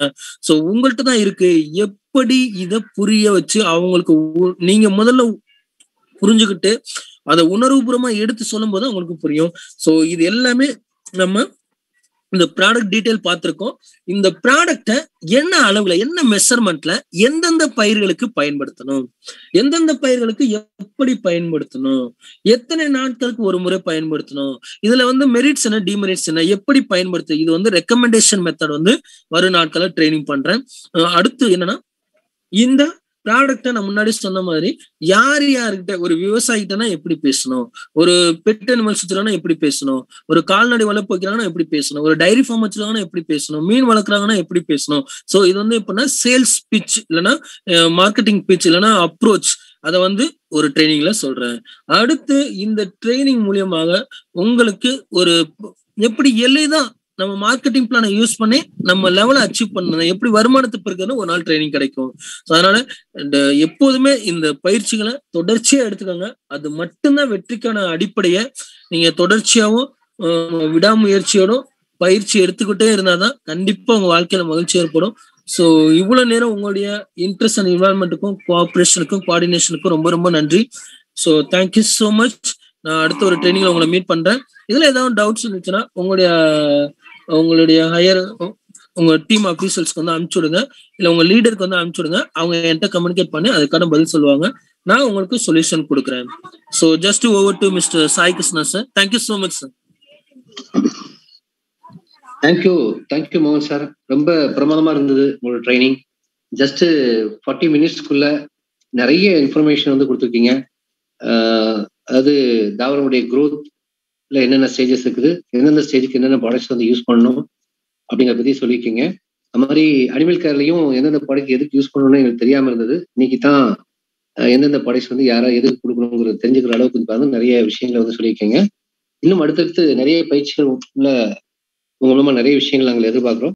சோ உங்கள்கிட்ட தான் இருக்கு எப்படி இத புரிய வச்சு அவங்களுக்கு நீங்க முதல்ல புரிஞ்சுக்கிட்டு அதை உணர்வுபூர்வமா எடுத்து சொல்லும் போது அவங்களுக்கு புரியும் சோ இது எல்லாமே நம்ம இந்த ப்ராடக்ட் டீட்டெயில் பார்த்திருக்கோம் இந்த ப்ராடக்டை என்ன அளவுல என்ன மெஷர்மெண்ட்ல எந்தெந்த பயிர்களுக்கு பயன்படுத்தணும் எந்தெந்த பயிர்களுக்கு எப்படி பயன்படுத்தணும் எத்தனை நாட்களுக்கு ஒரு முறை பயன்படுத்தணும் இதுல வந்து மெரிட்ஸ் என்ன டிமெரிட்ஸ் என்ன எப்படி பயன்படுத்து இது வந்து ரெக்கமெண்டேஷன் மெத்தட் வந்து வரும் நாட்கள ட்ரைனிங் பண்றேன் அடுத்து என்னன்னா இந்த ப்ராடக்டை நான் முன்னாடி சொன்ன மாதிரி யார் யார்கிட்ட ஒரு விவசாயிகிட்டனா எப்படி பேசணும் ஒரு பெட் அனிமல்ஸ் வச்சிருக்காங்கன்னா எப்படி பேசணும் ஒரு கால்நடை வளர்ப்பு வைக்கிறாங்கன்னா எப்படி பேசணும் ஒரு டைரி ஃபார்ம் வச்சிருக்காங்கன்னா எப்படி பேசணும் மீன் வளர்க்குறாங்கன்னா எப்படி பேசணும் ஸோ இது வந்து எப்படின்னா சேல்ஸ் பிச் இல்லைன்னா மார்க்கெட்டிங் பிச் இல்லைன்னா அப்ரோச் அதை வந்து ஒரு ட்ரைனிங்ல சொல்றேன் அடுத்து இந்த ட்ரைனிங் மூலியமாக உங்களுக்கு ஒரு எப்படி எளிதான் நம்ம மார்க்கெட்டிங் பிளானை யூஸ் பண்ணி நம்ம லெவலை அச்சீவ் பண்ணணும் எப்படி வருமானத்தை பெருக்கணும் ஒரு நாள் ட்ரைனிங் கிடைக்கும் ஸோ அதனால இந்த எப்போதுமே இந்த பயிற்சிகளை தொடர்ச்சியா எடுத்துக்கோங்க அது மட்டும்தான் வெற்றிக்கான அடிப்படையை நீங்க தொடர்ச்சியாவும் விடாமுயற்சியோடும் பயிற்சி எடுத்துக்கிட்டே இருந்தாதான் கண்டிப்பா உங்க வாழ்க்கையில மகிழ்ச்சி ஏற்படும் ஸோ இவ்வளவு நேரம் உங்களுடைய இன்ட்ரெஸ்ட் அண்ட் இன்வால்மெண்ட்டுக்கும் கோஆப்ரேஷனுக்கும் கோஆர்டினேஷனுக்கும் ரொம்ப ரொம்ப நன்றி ஸோ தேங்க்யூ ஸோ மச் நான் அடுத்த ஒரு ட்ரைனிங்ல உங்களை மீட் பண்றேன் இதுல ஏதாவது டவுட்ஸ் இருந்துச்சுன்னா உங்களுடைய உங்களுடைய ஹையர் உங்க டீம் அஃபீஷியல்ஸ்க்கு வந்து அனுப்பிச்சு விடுங்க இல்ல உங்க லீடருக்கு வந்து அனுப்பிச்சு விடுங்க அவங்க என்கிட்ட கம்யூனிகேட் பண்ணி அதுக்கான பதில் சொல்லுவாங்க நான் உங்களுக்கு சொல்யூஷன் கொடுக்குறேன் so just over to mister Sai Krishna sir thank you so much sir thank you thank you மோகன் சார் ரொம்ப பிரமாதமா இருந்தது உங்களோட ட்ரைனிங் ஜஸ்ட் ஃபார்ட்டி மினிட்ஸ்க்குள்ள நிறைய இன்ஃபர்மேஷன் வந்து கொடுத்துருக்கீங்க அதாவது தாவரனுடைய க்ரோத்ல என்னென்ன ஸ்டேஜஸ் இருக்குது எந்தெந்த ஸ்டேஜுக்கு என்னென்ன ப்ராடக்ட்ஸ் வந்து யூஸ் பண்ணணும் அப்படிங்கிற பத்தி சொல்லியிருக்கீங்க அது மாதிரி அனிமல் கேர்லையும் எந்தெந்த ப்ராடக்ட் எதுக்கு யூஸ் பண்ணணும்னு எங்களுக்கு தெரியாம இருந்தது இன்னைக்கு தான் எந்தெந்த ப்ராடக்ட்ஸ் வந்து யாரா எதுக்கு கொடுக்கணுங்கிறது தெரிஞ்சுக்கிற அளவுக்கு வந்து நிறைய விஷயங்களை வந்து சொல்லியிருக்கீங்க இன்னும் அடுத்தடுத்து நிறைய பயிற்சிகள் உள்ள உங்க மூலமா நிறைய விஷயங்கள் நாங்கள் எதிர்பார்க்குறோம்